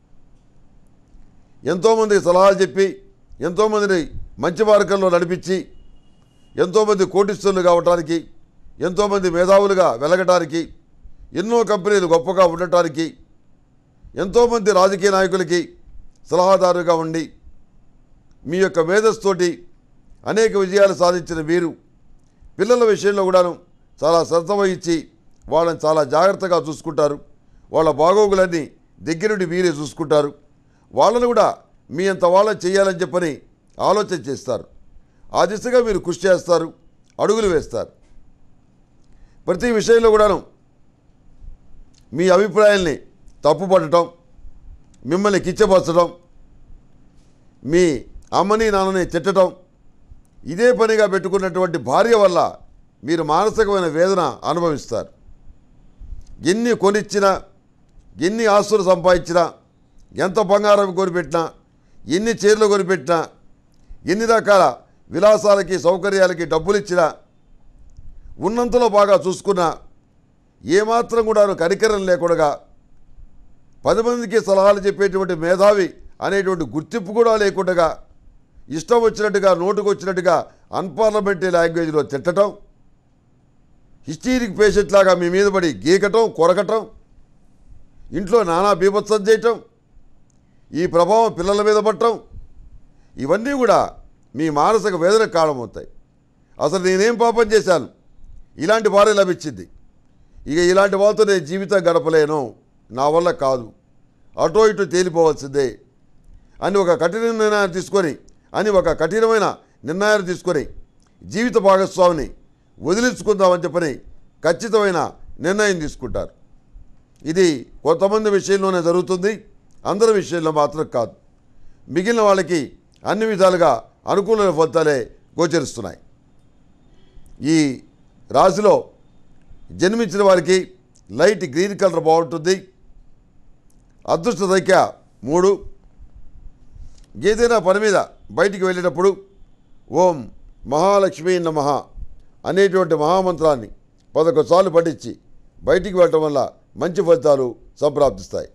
ఎంతోమందికి సలహాలు చెప్పి ఎంతోమందిని మంచి మార్గంలో నడిపించి ఎంతోమంది కోటిస్తులు కావటానికి ఎంతోమంది మేధావులుగా వెలగటానికి ఎన్నో కంపెనీలు గొప్పగా ఉండటానికి ఎంతోమంది రాజకీయ నాయకులకి సలహాదారుగా ఉండి మీ యొక్క మేధస్తోటి అనేక విజయాలు సాధించిన మీరు పిల్లల విషయంలో కూడాను చాలా శ్రద్ధ వహించి వాళ్ళని చాలా జాగ్రత్తగా చూసుకుంటారు వాళ్ళ బాగోగులన్నీ దగ్గరుండి మీరే చూసుకుంటారు వాళ్ళను కూడా మీ అంత వాళ్ళని చేయాలని చెప్పని ఆలోచన చేస్తారు ఆ దిశగా మీరు కృషి చేస్తారు అడుగులు వేస్తారు ప్రతి విషయంలో కూడాను మీ అభిప్రాయాల్ని తప్పుపడటం మిమ్మల్ని కిచ్చపరచడం మీ అమ్మని నాన్నని తిట్టడం ఇదే పనిగా పెట్టుకున్నటువంటి భార్య వల్ల మీరు మానసికమైన వేదన అనుభవిస్తారు ఎన్ని కొనిచ్చినా ఎన్ని ఆస్తులు సంపాదించినా ఎంత బంగారం కొనిపెట్టినా ఎన్ని చీరలు కొనిపెట్టినా ఎన్ని రకాల విలాసాలకి సౌకర్యాలకి డబ్బులు ఇచ్చినా ఉన్నంతలో బాగా చూసుకున్నా ఏమాత్రం కూడా కనికరం లేకుండా పది మందికి సలహాలు చెప్పేటువంటి మేధావి అనేటువంటి గుర్తింపు కూడా లేకుండా ఇష్టం వచ్చినట్టుగా నోటుకు వచ్చినట్టుగా అన్పార్లమెంటరీ లాంగ్వేజ్లో తిట్టడం హిస్టీరిక్ పేషెంట్ లాగా మీ మీద పడి గీకటం కొరకటం ఇంట్లో నానా బీభత్సం చేయటం ఈ ప్రభావం పిల్లల మీద పడటం ఇవన్నీ కూడా మీ మానసిక వేదనకు కారణమవుతాయి అసలు నేనేం పాపం చేశాను ఇలాంటి భార్య లభించింది ఇక ఇలాంటి వాళ్ళతో నేను జీవితం గడపలేను నా వల్ల కాదు అటో ఇటు తేలిపోవాల్సిందే అని ఒక కఠిన నిర్ణయాన్ని తీసుకొని అని ఒక కఠినమైన నిర్ణయాన్ని తీసుకొని జీవిత భాగస్వామిని వదిలించుకుందామని చెప్పని ఖచ్చితమైన నిర్ణయం తీసుకుంటారు ఇది కొంతమంది విషయంలోనే జరుగుతుంది అందరి విషయంలో మాత్రం కాదు మిగిలిన వాళ్ళకి అన్ని విధాలుగా అనుకూలమైన ఫలితాలే గోచరిస్తున్నాయి ఈ రాశిలో జన్మించిన వారికి లైట్ గ్రీన్ కలర్ బాగుంటుంది అదృష్ట సంఖ్య మూడు ఏదైనా పని మీద బయటికి వెళ్ళేటప్పుడు ఓం మహాలక్ష్మీ నమః అనేటువంటి మహామంత్రాన్ని పదకొండు సార్లు పఠించి బయటికి వెళ్ళటం వల్ల మంచి ఫలితాలు సంప్రాప్తిస్తాయి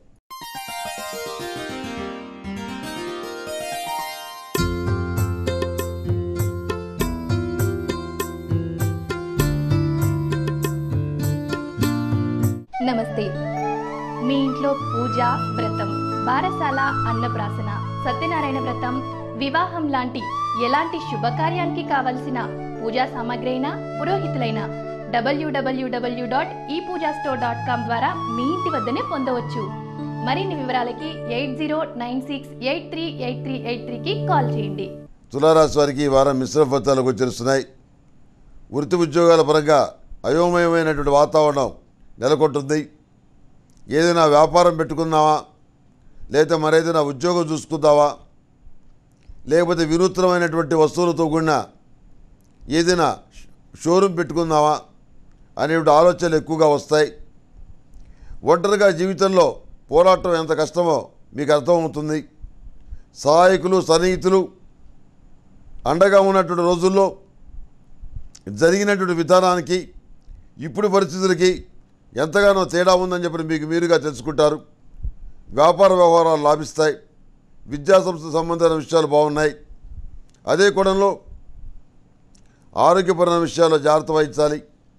నమస్తే మీ ఇంట్లో పూజ వ్రతం బారసాల అన్నప్రాసన సత్యనారాయణ వ్రతం వివాహం లాంటి ఎలాంటి శుభకార్యానికి కావలసిన పూజా సామాగ్రి అయినా పురోహితులైన డబ్ల్యూడబ్ల్యూడబ్ల్యూ dot e Pooja store dot com ద్వారా మీ ఇంటి వద్దనే పొందవచ్చు మరిన్ని వివరాలకి eight zero nine six eight three eight three eight త్రీకి కాల్ చేయండి తులారాశి వారికి ఈ వారం మిశ్రమ ఫలితాలు గోచరిస్తున్నాయి వృత్తి ఉద్యోగాల పరంగా అయోమయమైనటువంటి వాతావరణం నెలకొంటుంది ఏదైనా వ్యాపారం పెట్టుకుందామా లేదా మరేదైనా ఉద్యోగం చూసుకుందామా లేకపోతే వినూత్నమైనటువంటి వస్తువులతో కూడిన ఏదైనా షోరూమ్ పెట్టుకుందామా అనేటువంటి ఆలోచనలు ఎక్కువగా వస్తాయి ఒంటరిగా జీవితంలో పోరాటం ఎంత కష్టమో మీకు అర్థమవుతుంది సహాయకులు సన్నిహితులు అండగా ఉన్నటువంటి రోజుల్లో జరిగినటువంటి విధానానికి ఇప్పుడు పరిస్థితులకి ఎంతగానో తేడా ఉందని చెప్పి మీకు మీరుగా తెలుసుకుంటారు వ్యాపార వ్యవహారాలు లాభిస్తాయి విద్యా సంస్థ సంబంధమైన విషయాలు బాగున్నాయి అదే కోణంలో ఆరోగ్యపరమైన విషయాల్లో జాగ్రత్త వహించాలి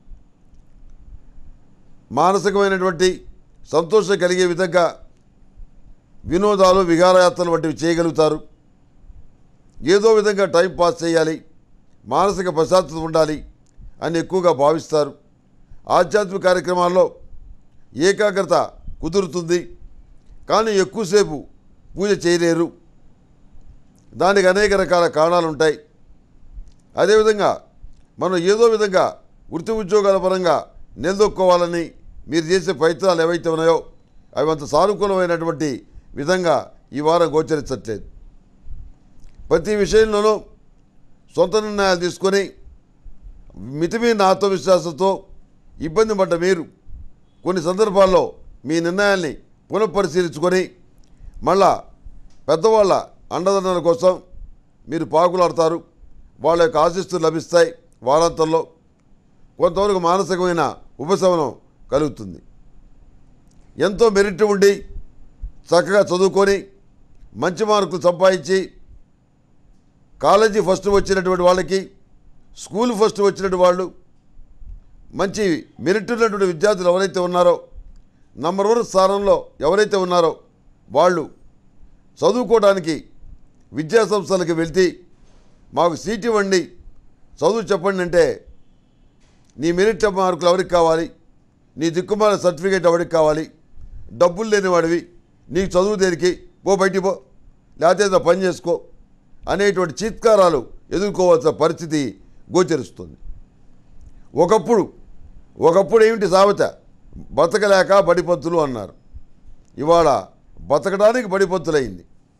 మానసికమైనటువంటి సంతోషం కలిగే విధంగా వినోదాలు విహారయాత్రలు వంటివి చేయగలుగుతారు ఏదో విధంగా టైం పాస్ చేయాలి మానసిక ప్రశాంతత ఉండాలి అని ఎక్కువగా భావిస్తారు ఆధ్యాత్మిక కార్యక్రమాల్లో ఏకాగ్రత కుదురుతుంది కానీ ఎక్కువసేపు పూజ చేయలేరు దానికి అనేక రకాల కారణాలు ఉంటాయి అదేవిధంగా మనం ఏదో విధంగా వృత్తి ఉద్యోగాల పరంగా నిలదొక్కోవాలని మీరు చేసే ప్రయత్నాలు ఏవైతే ఉన్నాయో అవి అంత సానుకూలమైనటువంటి విధంగా ఈ వారం గోచరించట్లేదు ప్రతి విషయంలోనూ సొంత నిర్ణయాలు తీసుకొని మితిమీరిన ఆత్మవిశ్వాసంతో ఇబ్బంది పడ్డ మీరు కొన్ని సందర్భాల్లో మీ నిర్ణయాల్ని పునఃపరిశీలించుకొని మళ్ళా పెద్దవాళ్ళ అండదండల కోసం మీరు పాకులాడతారు వాళ్ళ యొక్క ఆశిస్తులు లభిస్తాయి వారాంతంలో కొంతవరకు మానసికమైన ఉపశమనం కలుగుతుంది ఎంతో మెరిట్ ఉండి చక్కగా చదువుకొని మంచి మార్కులు సంపాదించి కాలేజీ ఫస్ట్ వచ్చినటువంటి వాళ్ళకి స్కూల్ ఫస్ట్ వచ్చినటువంటి వాళ్ళు మంచి మెరిట్ ఉన్నటువంటి విద్యార్థులు ఎవరైతే ఉన్నారో నంబర్ వన్ స్థానంలో ఎవరైతే ఉన్నారో వాళ్ళు చదువుకోవడానికి విద్యా సంస్థలకు వెళ్తే మాకు సీట్ ఇవ్వండి చదువు చెప్పండి అంటే నీ మెరిట్ మార్కులు ఎవరికి కావాలి నీ దిక్కుమాల సర్టిఫికేట్ ఎవరికి కావాలి డబ్బులు లేనివాడివి నీకు చదువు దేనికి పో బయటికి పో లేకపోతే ఏదో పని చేసుకో అనేటువంటి చీత్కారాలు ఎదుర్కోవాల్సిన పరిస్థితి గోచరిస్తుంది ఒకప్పుడు ఒకప్పుడు ఏమిటి సామెత బతకలేక బడిపంతులు అన్నారు ఇవాళ బతకడానికి బడిపంతులైంది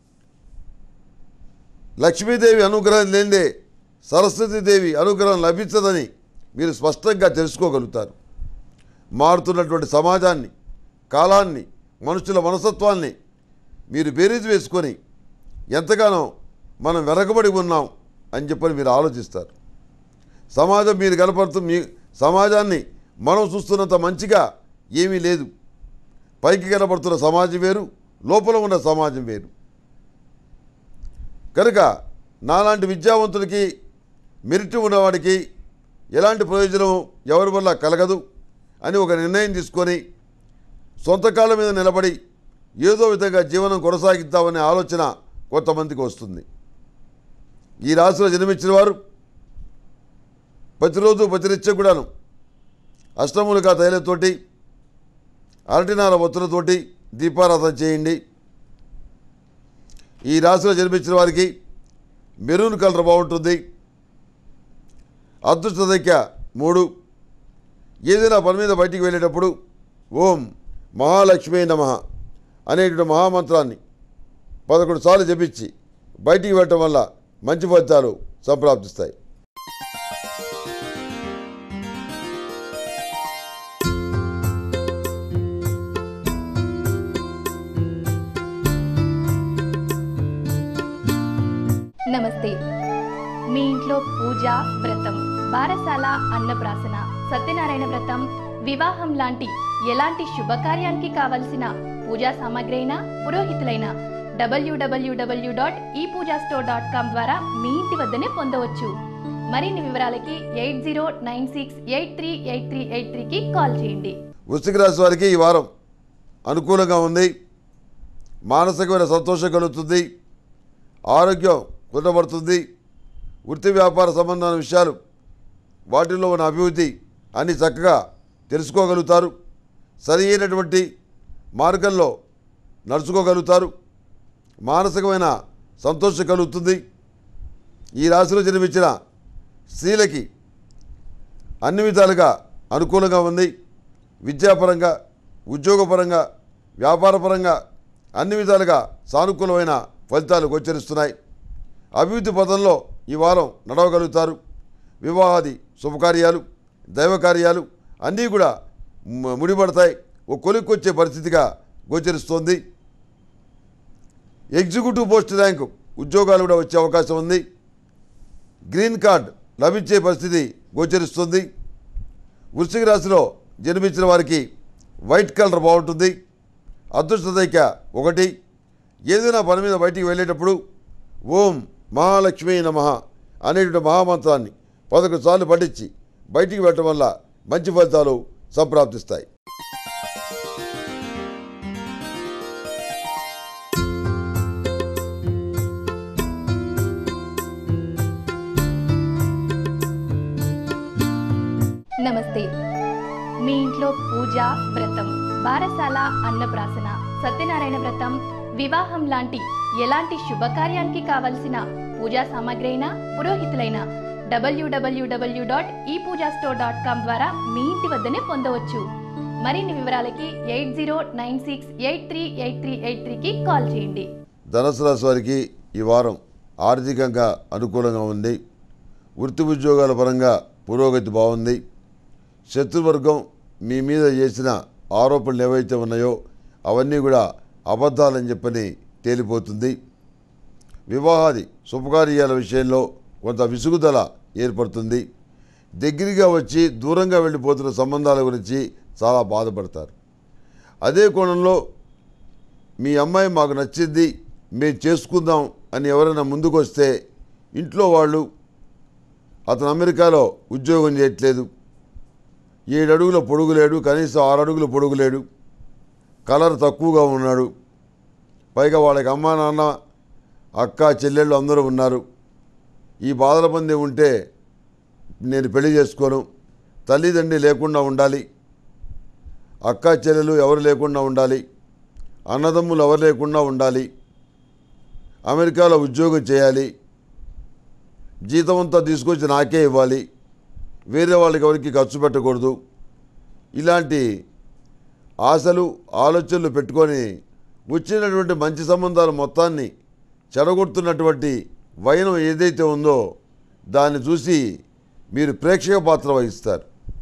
లక్ష్మీదేవి అనుగ్రహం లేనిదే సరస్వతీదేవి అనుగ్రహం లభించదని మీరు స్పష్టంగా తెలుసుకోగలుగుతారు మారుతున్నటువంటి సమాజాన్ని కాలాన్ని మనుషుల మనస్తత్వాన్ని మీరు బేరీజు వేసుకొని ఎంతగానో మనం వెనకబడి ఉన్నాం అని చెప్పని మీరు ఆలోచిస్తారు సమాజం మీరు కనపడుతూ మీ సమాజాన్ని మనం చూస్తున్నంత మంచిగా ఏమీ లేదు పైకి కనపడుతున్న సమాజం వేరు లోపల ఉన్న సమాజం వేరు కనుక నాలాంటి విద్యావంతుడికి మెరిట్ ఉన్నవాడికి ఎలాంటి ప్రయోజనం ఎవరి వల్ల కలగదు అని ఒక నిర్ణయం తీసుకొని సొంత కాళ్ళ మీద నిలబడి ఏదో విధంగా జీవనం కొనసాగిద్దామనే ఆలోచన కొంతమందికి వస్తుంది ఈ రాశిలో జన్మించిన వారు ప్రతిరోజు ప్రతినిత్యం కూడాను అష్టములుగా తైలతోటి అరటినార ఒత్తులతోటి దీపారాధన చేయండి ఈ రాశిలో జన్మించిన వారికి మెరూన్ కలర్ బాగుంటుంది అదృష్ట సంఖ్య మూడు ఏదైనా పని మీద బయటికి వెళ్ళేటప్పుడు ఓం మహాలక్ష్మీ నమ అనేటువంటి మహామంత్రాన్ని పదకొండు సార్లు జపించి బయటికి వెళ్ళటం వల్ల మంచి ఫలితాలు సంప్రాప్తిస్తాయి నమస్తే మీ ఇంట్లో పూజ వ్రతం బారసాల అన్నప్రాసన సత్యనారాయణ వ్రతం వివాహం లాంటి ఎలాంటి శుభకార్యానికి కావలసిన పూజా సామాగ్రి అయినా పురోహితులైన డబ్ల్యూడబ్ల్యూడబ్ల్యూ dot e Pooja store dot com ద్వారా మీ ఇంటి వద్దనే పొందవచ్చు మరిన్ని వివరాలకి eight zero nine six eight three eight three eight త్రీకి కాల్ చేయండి వృశ్చిక రాశి వారికి ఈ వారం అనుకూలంగా ఉంది మానసికమైన సంతోషం కలుగుతుంది ఆరోగ్యం కుదరబడుతుంది వృత్తి వ్యాపార సంబంధమైన విషయాలు వాటిల్లో ఉన్న అభివృద్ధి అన్ని చక్కగా తెలుసుకోగలుగుతారు సరి అయినటువంటి మార్గంలో నడుచుకోగలుగుతారు మానసికమైన సంతోషం కలుగుతుంది ఈ రాశిలో జన్మించిన స్త్రీలకి అన్ని విధాలుగా అనుకూలంగా ఉంది విద్యాపరంగా ఉద్యోగపరంగా వ్యాపారపరంగా అన్ని విధాలుగా సానుకూలమైన ఫలితాలు గోచరిస్తున్నాయి అభివృద్ధి పథంలో ఈ వారం నడవగలుగుతారు వివాహాది శుభకార్యాలు దైవ కార్యాలు అన్నీ కూడా ము- ముడిపడతాయి ఓ కొలిక్కొచ్చే పరిస్థితిగా గోచరిస్తోంది ఎగ్జిక్యూటివ్ పోస్ట్ ర్యాంకు ఉద్యోగాలు కూడా వచ్చే అవకాశం ఉంది గ్రీన్ కార్డ్ లభించే పరిస్థితి గోచరిస్తుంది వృశ్చిక రాశిలో జన్మించిన వారికి వైట్ కలర్ బాగుంటుంది అదృష్ట సంఖ్య ఒకటి ఏదైనా పని మీద బయటికి వెళ్ళేటప్పుడు ఓం మహాలక్ష్మీ నమ అనేటువంటి మహామంత్రాన్ని పదకొండు సార్లు పఠించి బయటికి వెళ్ళటం వల్ల మంచి ఫలితాలు సంప్రాప్తిస్తాయి నమస్తే మీ ఇంట్లో పూజ వ్రతం బారసాల అన్నప్రాసన సత్యనారాయణ వ్రతం వివాహం లాంటి ఎలాంటి శుభకార్యానికి కావలసిన పూజా సామాగ్రి అయినా పురోహితులైన డబ్ల్యూడబ్ల్యూడబ్ల్యూ dot e Pooja store dot com ద్వారా మీ ఇంటి వద్దనే పొందవచ్చు మరిన్ని వివరాలకి eight zero nine six eight three eight three eight త్రీకి కాల్ చేయండి ధనుసు రాశి వారికి ఈ వారం ఆర్థికంగా అనుకూలంగా ఉంది వృత్తి ఉద్యోగాల పరంగా పురోగతి బాగుంది శత్రువర్గం మీ మీద చేసిన ఆరోపణలు ఏవైతే ఉన్నాయో అవన్నీ కూడా అబద్ధాలని చెప్పని తేలిపోతుంది వివాహాది శుభకార్యాల విషయంలో కొంత విసుగుదల ఏర్పడుతుంది దగ్గరగా వచ్చి దూరంగా వెళ్ళిపోతున్న సంబంధాల గురించి చాలా బాధపడతారు అదే కోణంలో మీ అమ్మాయి మాకు నచ్చింది మేము చేసుకుందాం అని ఎవరైనా ముందుకు వస్తే ఇంట్లో వాళ్ళు అతను అమెరికాలో ఉద్యోగం చేయట్లేదు ఏడు అడుగుల పొడుగు లేడు కనీసం ఆరు అడుగుల పొడుగు లేడు కలర్ తక్కువగా ఉన్నాడు పైగా వాళ్ళకి అమ్మా నాన్న అక్క చెల్లెళ్ళు అందరూ ఉన్నారు ఈ బాధల పొంది ఉంటే నేను పెళ్లి చేసుకోను తల్లిదండ్రి లేకుండా ఉండాలి అక్క చెల్లెలు ఎవరు లేకుండా ఉండాలి అన్నదమ్ములు ఎవరు లేకుండా ఉండాలి అమెరికాలో ఉద్యోగం చేయాలి జీతం అంతా తీసుకొచ్చి నాకే ఇవ్వాలి వేరే వాళ్ళకి ఎవరికి ఖర్చు పెట్టకూడదు ఇలాంటి ఆశలు ఆలోచనలు పెట్టుకొని వచ్చినటువంటి మంచి సంబంధాల మొత్తాన్ని చెడగొడుతున్నటువంటి వైనం ఏదైతే ఉందో దాన్ని చూసి మీరు ప్రేక్షక పాత్ర వహిస్తారు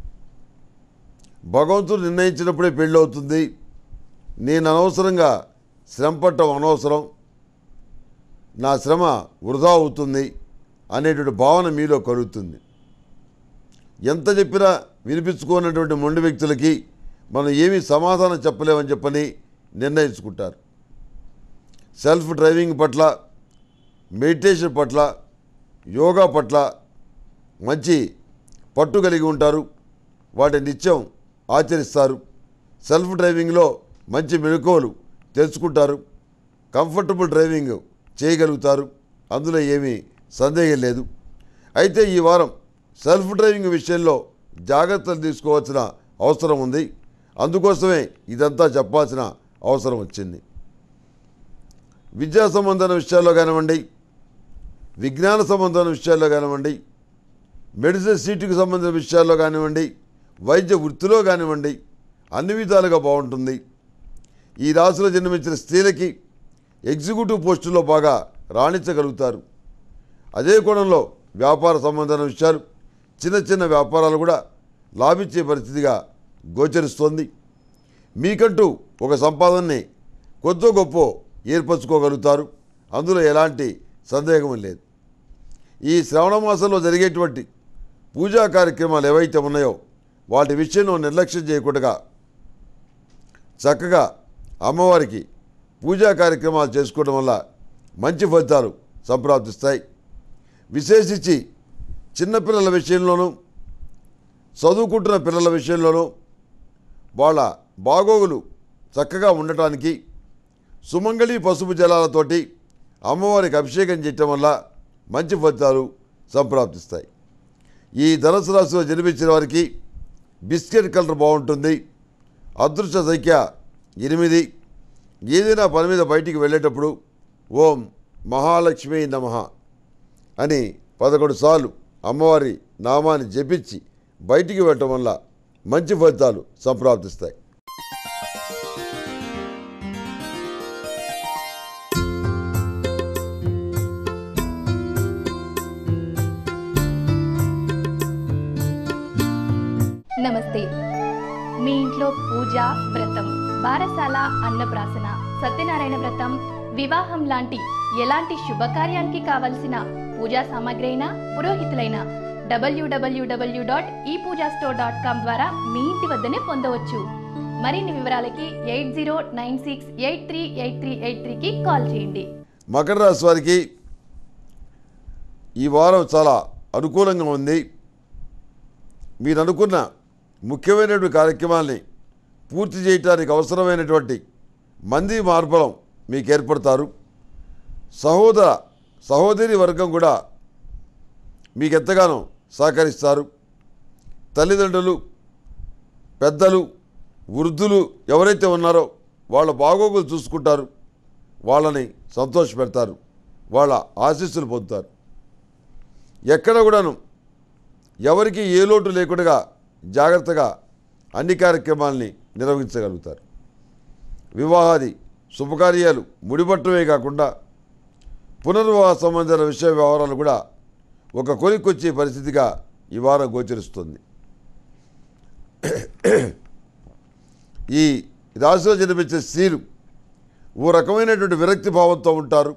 భగవంతుడు నిర్ణయించినప్పుడే పెళ్ళి అవుతుంది నేను అనవసరంగా శ్రమ పట్టడం అనవసరం నా శ్రమ వృధా అవుతుంది అనేటువంటి భావన మీలో కలుగుతుంది ఎంత చెప్పినా వినిపించుకోనటువంటి మొండి వ్యక్తులకి మనం ఏమీ సమాధానం చెప్పలేమని చెప్పని నిర్ణయించుకుంటారు సెల్ఫ్ డ్రైవింగ్ పట్ల మెడిటేషన్ పట్ల యోగా పట్ల మంచి పట్టు కలిగి ఉంటారు వాటి నిత్యం ఆచరిస్తారు సెల్ఫ్ డ్రైవింగ్లో మంచి మెళుకువలు తెలుసుకుంటారు కంఫర్టబుల్ డ్రైవింగ్ చేయగలుగుతారు అందులో ఏమీ సందేహం లేదు అయితే ఈ వారం సెల్ఫ్ డ్రైవింగ్ విషయంలో జాగ్రత్తలు తీసుకోవాల్సిన అవసరం ఉంది అందుకోసమే ఇదంతా చెప్పాల్సిన అవసరం వచ్చింది విద్యా సంబంధమైన విషయాల్లో కానివ్వండి విజ్ఞాన సంబంధమైన విషయాల్లో కానివ్వండి మెడిసిన్ సీటుకు సంబంధించిన విషయాల్లో కానివ్వండి వైద్య వృత్తిలో కానివ్వండి అన్ని విధాలుగా బాగుంటుంది ఈ రాశిలో జన్మించిన స్త్రీలకి ఎగ్జిక్యూటివ్ పోస్టుల్లో బాగా రాణించగలుగుతారు అదే కోణంలో వ్యాపార సంబంధమైన విషయాలు చిన్న చిన్న వ్యాపారాలు కూడా లాభించే పరిస్థితిగా గోచరిస్తోంది మీకంటూ ఒక సంపాదనని కొద్దో గొప్ప ఏర్పరచుకోగలుగుతారు అందులో ఎలాంటి సందేహం లేదు ఈ శ్రావణ మాసంలో జరిగేటువంటి పూజా కార్యక్రమాలు ఏవైతే ఉన్నాయో వాటి విషయంలో నిర్లక్ష్యం చేయకుండా చక్కగా అమ్మవారికి పూజా కార్యక్రమాలు చేసుకోవడం వల్ల మంచి ఫలితాలు సంప్రాప్తిస్తాయి విశేషించి చిన్నపిల్లల విషయంలోనూ చదువుకుంటున్న పిల్లల విషయంలోనూ వాళ్ళ బాగోగులు చక్కగా ఉండటానికి సుమంగళి పసుపు జలాలతోటి అమ్మవారికి అభిషేకం చేయటం వల్ల మంచి ఫలితాలు సంప్రాప్తిస్తాయి ఈ ధనుసు రాశిలో జన్మించిన వారికి బిస్కెట్ కలర్ బాగుంటుంది అదృష్ట సంఖ్య ఎనిమిది ఏదైనా పని మీద బయటికి వెళ్ళేటప్పుడు ఓం మహాలక్ష్మి నమః అని పదకొండు సార్లు అమ్మవారి నామాన్ని జపించి బయటికి వెళ్ళటం వల్ల మంచి ఫలితాలు సంప్రాప్తిస్తాయి నమస్తే మీ ఇంట్లో పూజ వ్రతం బారసాల అన్నప్రాసన సత్యనారాయణ వ్రతం వివాహం లాంటి ఎలాంటి శుభకార్యానికి కావలసిన పూజా సామాగ్రి అయినా పురోహితులైన డబ్ల్యూడబ్ల్యూడబ్ల్యూ dot e Pooja store dot com ద్వారా మీ ఇంటి వద్దనే పొందవచ్చు మరిన్ని వివరాలకి eight zero nine six eight three eight three eight త్రీకి కాల్ చేయండి మకర రాశి వారికి ఈ వారం చాలా అనుకూలంగా ఉంది మీరు అనుకున్న ముఖ్యమైనటువంటి కార్యక్రమాల్ని పూర్తి చేయడానికి అవసరమైనటువంటి మంది మార్బలం మీకు ఏర్పడతారు సహోదర సహోదరి వర్గం కూడా మీకు ఎంతగానో సహకరిస్తారు తల్లిదండ్రులు పెద్దలు వృద్ధులు ఎవరైతే ఉన్నారో వాళ్ళ బాగోగులు చూసుకుంటారు వాళ్ళని సంతోషపెడతారు వాళ్ళ ఆశీస్సులు పొందుతారు ఎక్కడ కూడాను ఎవరికి ఏ లోటు లేకుండా జాగ్రత్తగా అన్ని కార్యక్రమాల్ని నిర్వహించగలుగుతారు వివాహాది శుభకార్యాలు ముడిపట్టమే కాకుండా పునర్వివాహ సంబంధించిన విషయ వ్యవహారాలు కూడా ఒక కొలిక్కొచ్చే పరిస్థితిగా ఈ వారం గోచరిస్తుంది ఈ రాశిలో జన్మించే స్త్రీలు ఓ రకమైనటువంటి విరక్తి భావంతో ఉంటారు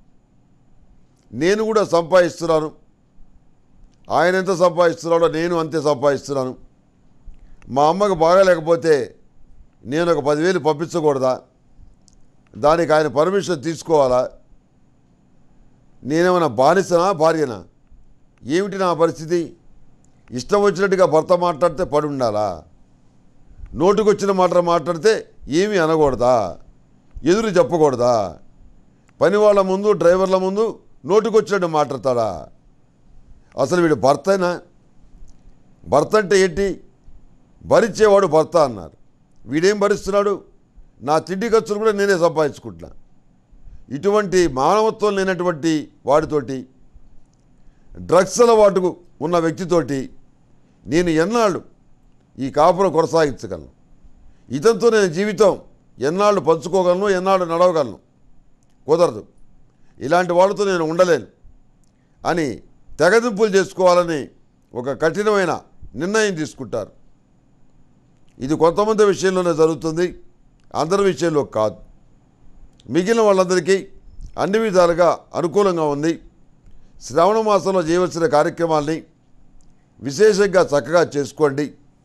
నేను కూడా సంపాదిస్తున్నాను ఆయన ఎంత సంపాదిస్తున్నాడో నేను అంతే సంపాదిస్తున్నాను మా అమ్మకు బాగాలేకపోతే నేను ఒక పదివేలు పంపించకూడదా దానికి ఆయన పర్మిషన్ తీసుకోవాలా నేనేమైనా బానిసనా భార్యనా ఏమిటి నా పరిస్థితి ఇష్టం వచ్చినట్టుగా భర్త మాట్లాడితే పడి ఉండాలా నోటికొచ్చిన మాట మాట్లాడితే ఏమీ అనకూడదా ఎదురు చెప్పకూడదా పని వాళ్ళ ముందు డ్రైవర్ల ముందు నోటికొచ్చినట్టు మాట్లాడతాడా అసలు వీడు భర్తనా భర్త అంటే ఏంటి భరించేవాడు భర్త అన్నారు వీడేం భరిస్తున్నాడు నా తిండి ఖర్చులు కూడా నేనే సంపాదించుకుంటున్నా ఇటువంటి మానవత్వం లేనటువంటి వాడితోటి డ్రగ్స్ అలవాటుకు ఉన్న వ్యక్తితోటి నేను ఎన్నాళ్ళు ఈ కాపురం కొనసాగించగలను ఇతనితో నేను జీవితం ఎన్నాళ్ళు పంచుకోగలను ఎన్నాళ్ళు నడవగలను కుదరదు ఇలాంటి వాళ్ళతో నేను ఉండలేను అని తెగదింపులు చేసుకోవాలని ఒక కఠినమైన నిర్ణయం తీసుకుంటారు ఇది కొంతమంది విషయంలోనే జరుగుతుంది అందరి విషయంలో కాదు మిగిలిన వాళ్ళందరికీ అన్ని విధాలుగా అనుకూలంగా ఉంది శ్రావణ మాసంలో చేయవలసిన కార్యక్రమాల్ని విశేషంగా చక్కగా చేసుకోండి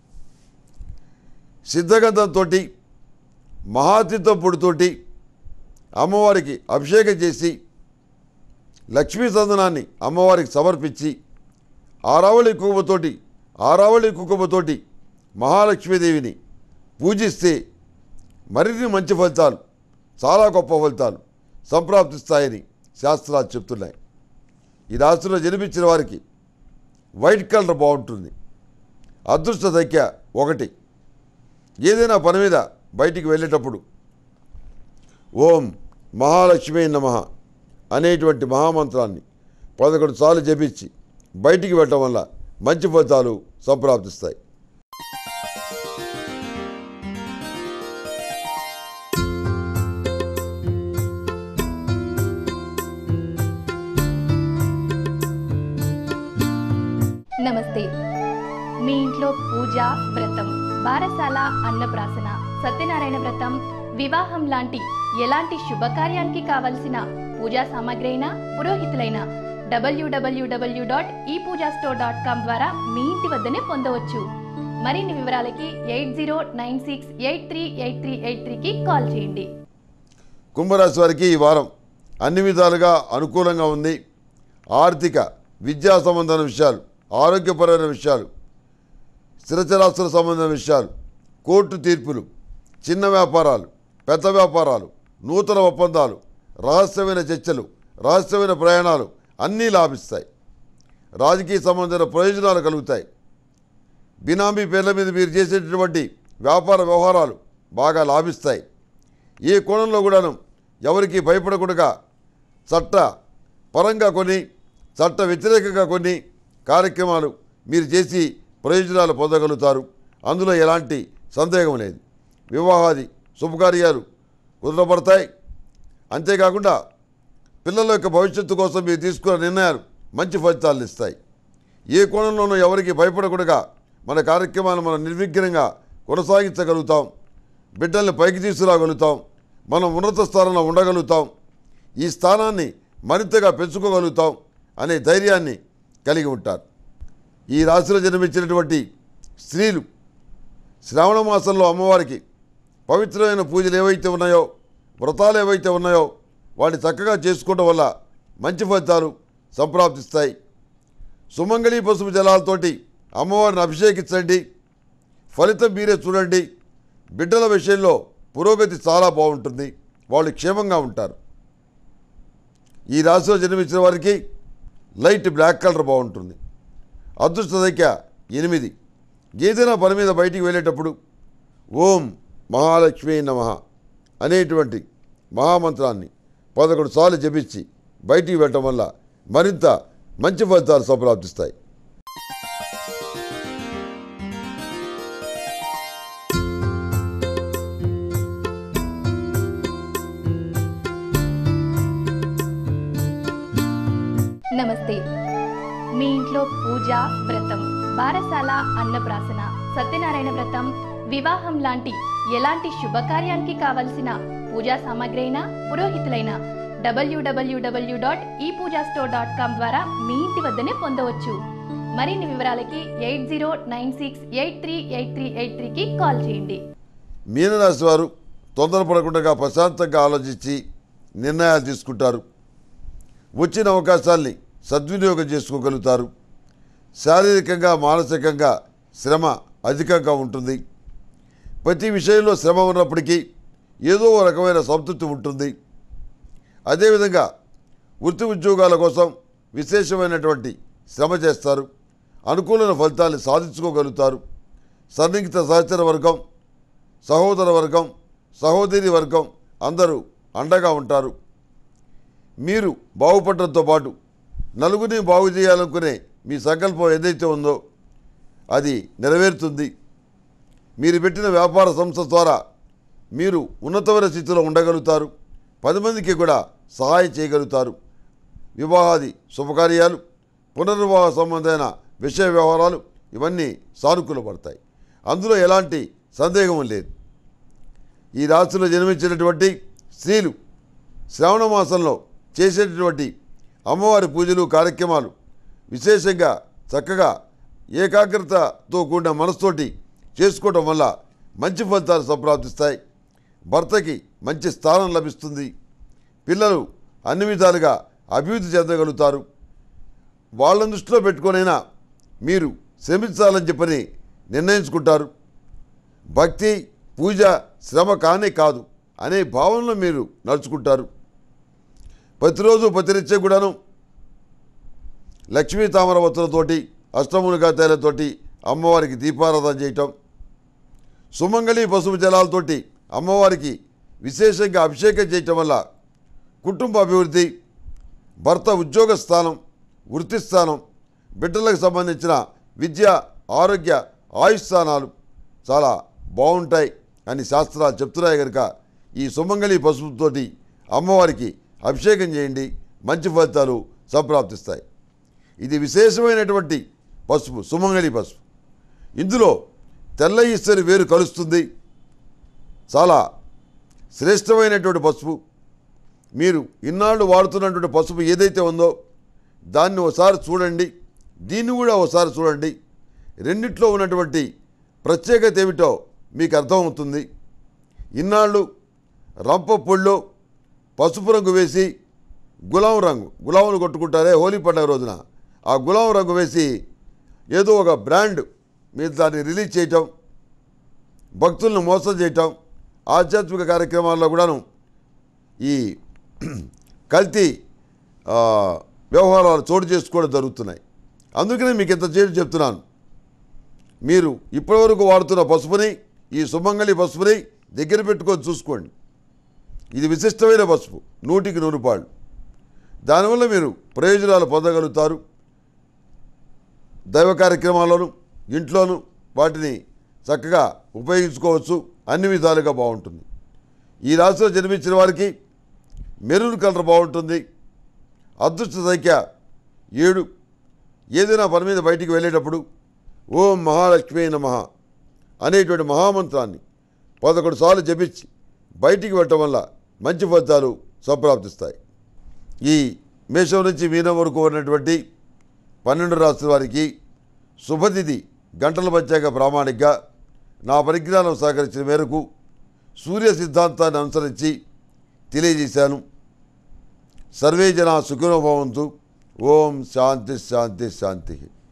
సిద్ధగంధంతో మహాతీర్థం పొడితోటి అమ్మవారికి అభిషేకం చేసి లక్ష్మీ సందనాన్ని అమ్మవారికి సమర్పించి ఆరావళి కుంకుమతోటి ఆరావళి కుంకుమతోటి మహాలక్ష్మీదేవిని పూజిస్తే మరిన్ని మంచి ఫలితాలు చాలా గొప్ప ఫలితాలు సంప్రాప్తిస్తాయని శాస్త్రాలు చెప్తున్నాయి ఈ రాశిలో జన్మించిన వారికి వైట్ కలర్ బాగుంటుంది అదృష్ట సంఖ్య ఒకటి ఏదైనా పని మీద బయటికి వెళ్ళేటప్పుడు ఓం మహాలక్ష్మి నమ అనేటువంటి మహామంత్రాన్ని పదకొండు సార్లు జపించి బయటికి వెళ్ళటం వల్ల మంచి ఫలితాలు సంప్రాప్తిస్తాయి నమస్తే మీ ఇంట్లో పూజ వ్రతం బారసాల అన్నప్రాసన సత్యనారాయణ వ్రతం వివాహం లాంటి ఎలాంటి శుభకార్యానికి కావలసిన పూజా సామాగ్రి అయినా పురోహితులైన డబ్ల్యూడబ్ల్యూడబ్ల్యూ dot e Pooja store dot com ద్వారా మీ ఇంటి వద్దనే పొందవచ్చు మరిన్ని వివరాలకి eight zero nine six eight three eight three eight త్రీకి కాల్ చేయండి కుంభరాశి వారికి ఈ వారం అన్ని విధాలుగా అనుకూలంగా ఉంది ఆర్థిక విద్యా సంబంధమైన విషయాలు ఆరోగ్యపరమైన విషయాలు స్థిరచరాస్తుల సంబంధమైన విషయాలు కోర్టు తీర్పులు చిన్న వ్యాపారాలు పెద్ద వ్యాపారాలు నూతన ఒప్పందాలు రహస్యమైన చర్చలు రహస్యమైన ప్రయాణాలు అన్నీ లాభిస్తాయి రాజకీయ సంబంధమైన ప్రయోజనాలు కలుగుతాయి బినామీ పేర్ల మీద మీరు చేసేటటువంటి వ్యాపార వ్యవహారాలు బాగా లాభిస్తాయి ఏ కోణంలో కూడాను ఎవరికి భయపడకుండా చట్ట పరంగా కొన్ని చట్ట వ్యతిరేకంగా కొన్ని కార్యక్రమాలు మీరు చేసి ప్రయోజనాలు పొందగలుగుతారు అందులో ఎలాంటి సందేహం లేదు వివాహాది శుభకార్యాలు కుదరబడతాయి అంతేకాకుండా పిల్లల యొక్క భవిష్యత్తు కోసం మీరు తీసుకున్న నిర్ణయాలు మంచి ఫలితాలను ఇస్తాయి ఏ కోణంలోనూ ఎవరికి భయపడకుండా మన కార్యక్రమాలను మనం నిర్విఘ్నంగా కొనసాగించగలుగుతాం బిడ్డల్ని పైకి తీసుకురాగలుగుతాం మనం ఉన్నత స్థానంలో ఉండగలుగుతాం ఈ స్థానాన్ని మరింతగా పెంచుకోగలుగుతాం అనే ధైర్యాన్ని కలిగి ఉంటారు ఈ రాశిలో జన్మించినటువంటి స్త్రీలు శ్రావణ మాసంలో అమ్మవారికి పవిత్రమైన పూజలు ఏవైతే ఉన్నాయో వ్రతాలు ఏవైతే ఉన్నాయో వాటిని చక్కగా చేసుకోవడం వల్ల మంచి ఫలితాలు సంప్రాప్తిస్తాయి సుమంగళి పసుపు జలాలతోటి అమ్మవారిని అభిషేకించండి ఫలితం మీరే చూడండి బిడ్డల విషయంలో పురోగతి చాలా బాగుంటుంది వాళ్ళు క్షేమంగా ఉంటారు ఈ రాశిలో జన్మించిన వారికి లైట్ బ్లాక్ కలర్ బాగుంటుంది అదృష్ట సంఖ్య ఎనిమిది ఏదైనా పని మీద బయటికి వెళ్ళేటప్పుడు ఓం మహాలక్ష్మీ నమ అనేటువంటి మహామంత్రాన్ని పదకొండు సార్లు జపించి బయటికి వెళ్ళటం వల్ల మరింత మంచి ఫలితాలు సంప్రాప్తిస్తాయి నమస్తే మీ ఇంట్లో పూజ వ్రతం బారసాల అన్నప్రాసన సత్యనారాయణ వ్రతం వివాహం లాంటి ఎలాంటి శుభకార్యానికి కావలసిన పూజా సామాగ్రి అయినా పురోహితులైన డబ్ల్యూడబ్ల్యూడబ్ల్యూ dot e Pooja store dot com ద్వారా మీ ఇంటి వద్దనే పొందవచ్చు మరిన్ని వివరాలకి eight zero nine six eight three eight three eight త్రీకి కాల్ చేయండి మీనరాశి వారు తొందరపడకుండా ప్రశాంతంగా ఆలోచించి నిర్ణయాలు తీసుకుంటారు వచ్చిన అవకాశాల్ని సద్వినియోగం చేసుకోగలుగుతారు శారీరకంగా మానసికంగా శ్రమ అధికంగా ఉంటుంది ప్రతి విషయంలో శ్రమ ఉన్నప్పటికీ ఏదో ఒక రకమైన సంతృప్తి ఉంటుంది అదేవిధంగా వృత్తి ఉద్యోగాల కోసం విశేషమైనటువంటి శ్రమ చేస్తారు అనుకూలమైన ఫలితాన్ని సాధించుకోగలుగుతారు సన్నిహిత సహచర వర్గం సహోదర వర్గం సహోదరి వర్గం అందరూ అండగా ఉంటారు మీరు బాగుపడటంతో పాటు నలుగురిని బాగు చేయాలనుకునే మీ సంకల్పం ఏదైతే ఉందో అది నెరవేరుతుంది మీరు పెట్టిన వ్యాపార సంస్థ ద్వారా మీరు ఉన్నతమైన స్థితిలో ఉండగలుగుతారు పది మందికి కూడా సహాయం చేయగలుగుతారు వివాహాది శుభకార్యాలు పునర్వివాహ సంబంధమైన విషయ వ్యవహారాలు ఇవన్నీ సానుకూలపడతాయి అందులో ఎలాంటి సందేహం లేదు ఈ రాశిలో జన్మించినటువంటి స్త్రీలు శ్రావణ మాసంలో చేసేటటువంటి అమ్మవారి పూజలు కార్యక్రమాలు విశేషంగా చక్కగా ఏకాగ్రతతో కూడిన మనసుతోటి చేసుకోవటం వల్ల మంచి ఫలితాలు సంప్రాప్తిస్తాయి భర్తకి మంచి స్థానం లభిస్తుంది పిల్లలు అన్ని విధాలుగా అభివృద్ధి చెందగలుగుతారు వాళ్ళని దృష్టిలో పెట్టుకొనైనా మీరు శ్రమించాలని చెప్పని నిర్ణయించుకుంటారు భక్తి పూజ శ్రమ కానే కాదు అనే భావనలో మీరు నడుచుకుంటారు ప్రతిరోజు ప్రతినిత్యం కూడాను లక్ష్మీ తామరవత్తులతోటి అష్టములుగా తేలతోటి అమ్మవారికి దీపారాధన చేయటం సుమంగళి పసుపు జలాలతోటి అమ్మవారికి విశేషంగా అభిషేకం చేయటం వల్ల కుటుంబ అభివృద్ధి భర్త ఉద్యోగ స్థానం వృత్తి స్థానం బిడ్డలకు సంబంధించిన విద్య ఆరోగ్య ఆయుష్స్థానాలు చాలా బాగుంటాయి అని శాస్త్రాలు చెప్తున్నాయి కనుక ఈ సుమంగళి పసుపుతోటి అమ్మవారికి అభిషేకం చేయండి మంచి ఫలితాలు సంప్రాప్తిస్తాయి ఇది విశేషమైనటువంటి పసుపు సుమంగళి పసుపు ఇందులో తెల్ల ఈశ్వరి వేరు కలుస్తుంది చాలా శ్రేష్టమైనటువంటి పసుపు మీరు ఇన్నాళ్ళు వాడుతున్నటువంటి పసుపు ఏదైతే ఉందో దాన్ని ఒకసారి చూడండి దీన్ని కూడా ఒకసారి చూడండి రెండిట్లో ఉన్నటువంటి ప్రత్యేకత ఏమిటో మీకు అర్థమవుతుంది ఇన్నాళ్ళు రంప పొడిలో పసుపు రంగు వేసి గులాం రంగు గులాములు కొట్టుకుంటారే హోలీ పండుగ రోజున ఆ గులాం రంగు వేసి ఏదో ఒక బ్రాండ్ మీరు దాన్ని రిలీజ్ చేయటం భక్తులను మోసం చేయటం ఆధ్యాత్మిక కార్యక్రమాల్లో కూడాను ఈ కల్తీ ఆ, వ్యవహారాలు చోటు చేసుకోవడం జరుగుతున్నాయి అందుకనే మీకు ఇంత చేసి చెప్తున్నాను మీరు ఇప్పటివరకు వాడుతున్న పసుపుని ఈ సుమంగళి పసుపుని దగ్గర పెట్టుకొని చూసుకోండి ఇది విశిష్టమైన పసుపు నూటికి నూరు పాళ్ళు దానివల్ల మీరు ప్రయోజనాలు పొందగలుగుతారు దైవ కార్యక్రమాల్లోనూ ఇంట్లోనూ వాటిని చక్కగా ఉపయోగించుకోవచ్చు అన్ని విధాలుగా బాగుంటుంది ఈ రాశిలో జన్మించిన వారికి మెరూన్ కలర్ బాగుంటుంది అదృష్ట సంఖ్య ఏడు ఏదైనా పని మీద బయటికి వెళ్ళేటప్పుడు ఓం మహాలక్ష్మి నమః అనేటువంటి మహామంత్రాన్ని పదకొండు సార్లు జపించి బయటికి వెళ్ళటం వల్ల మంచి ఫలితాలు సంప్రాప్తిస్తాయి ఈ మేషం నుంచి మీనం వరకు ఉన్నటువంటి పన్నెండు రాష్ట్రాల వారికి శుభతిథి గంటల పంచాంగ ప్రామాణిక నా పరిజ్ఞానం సహకరించిన మేరకు సూర్య సిద్ధాంతాన్ని అనుసరించి తెలియజేశాను సర్వే జనా సుఖినో భవంతు ఓం శాంతి శాంతి శాంతి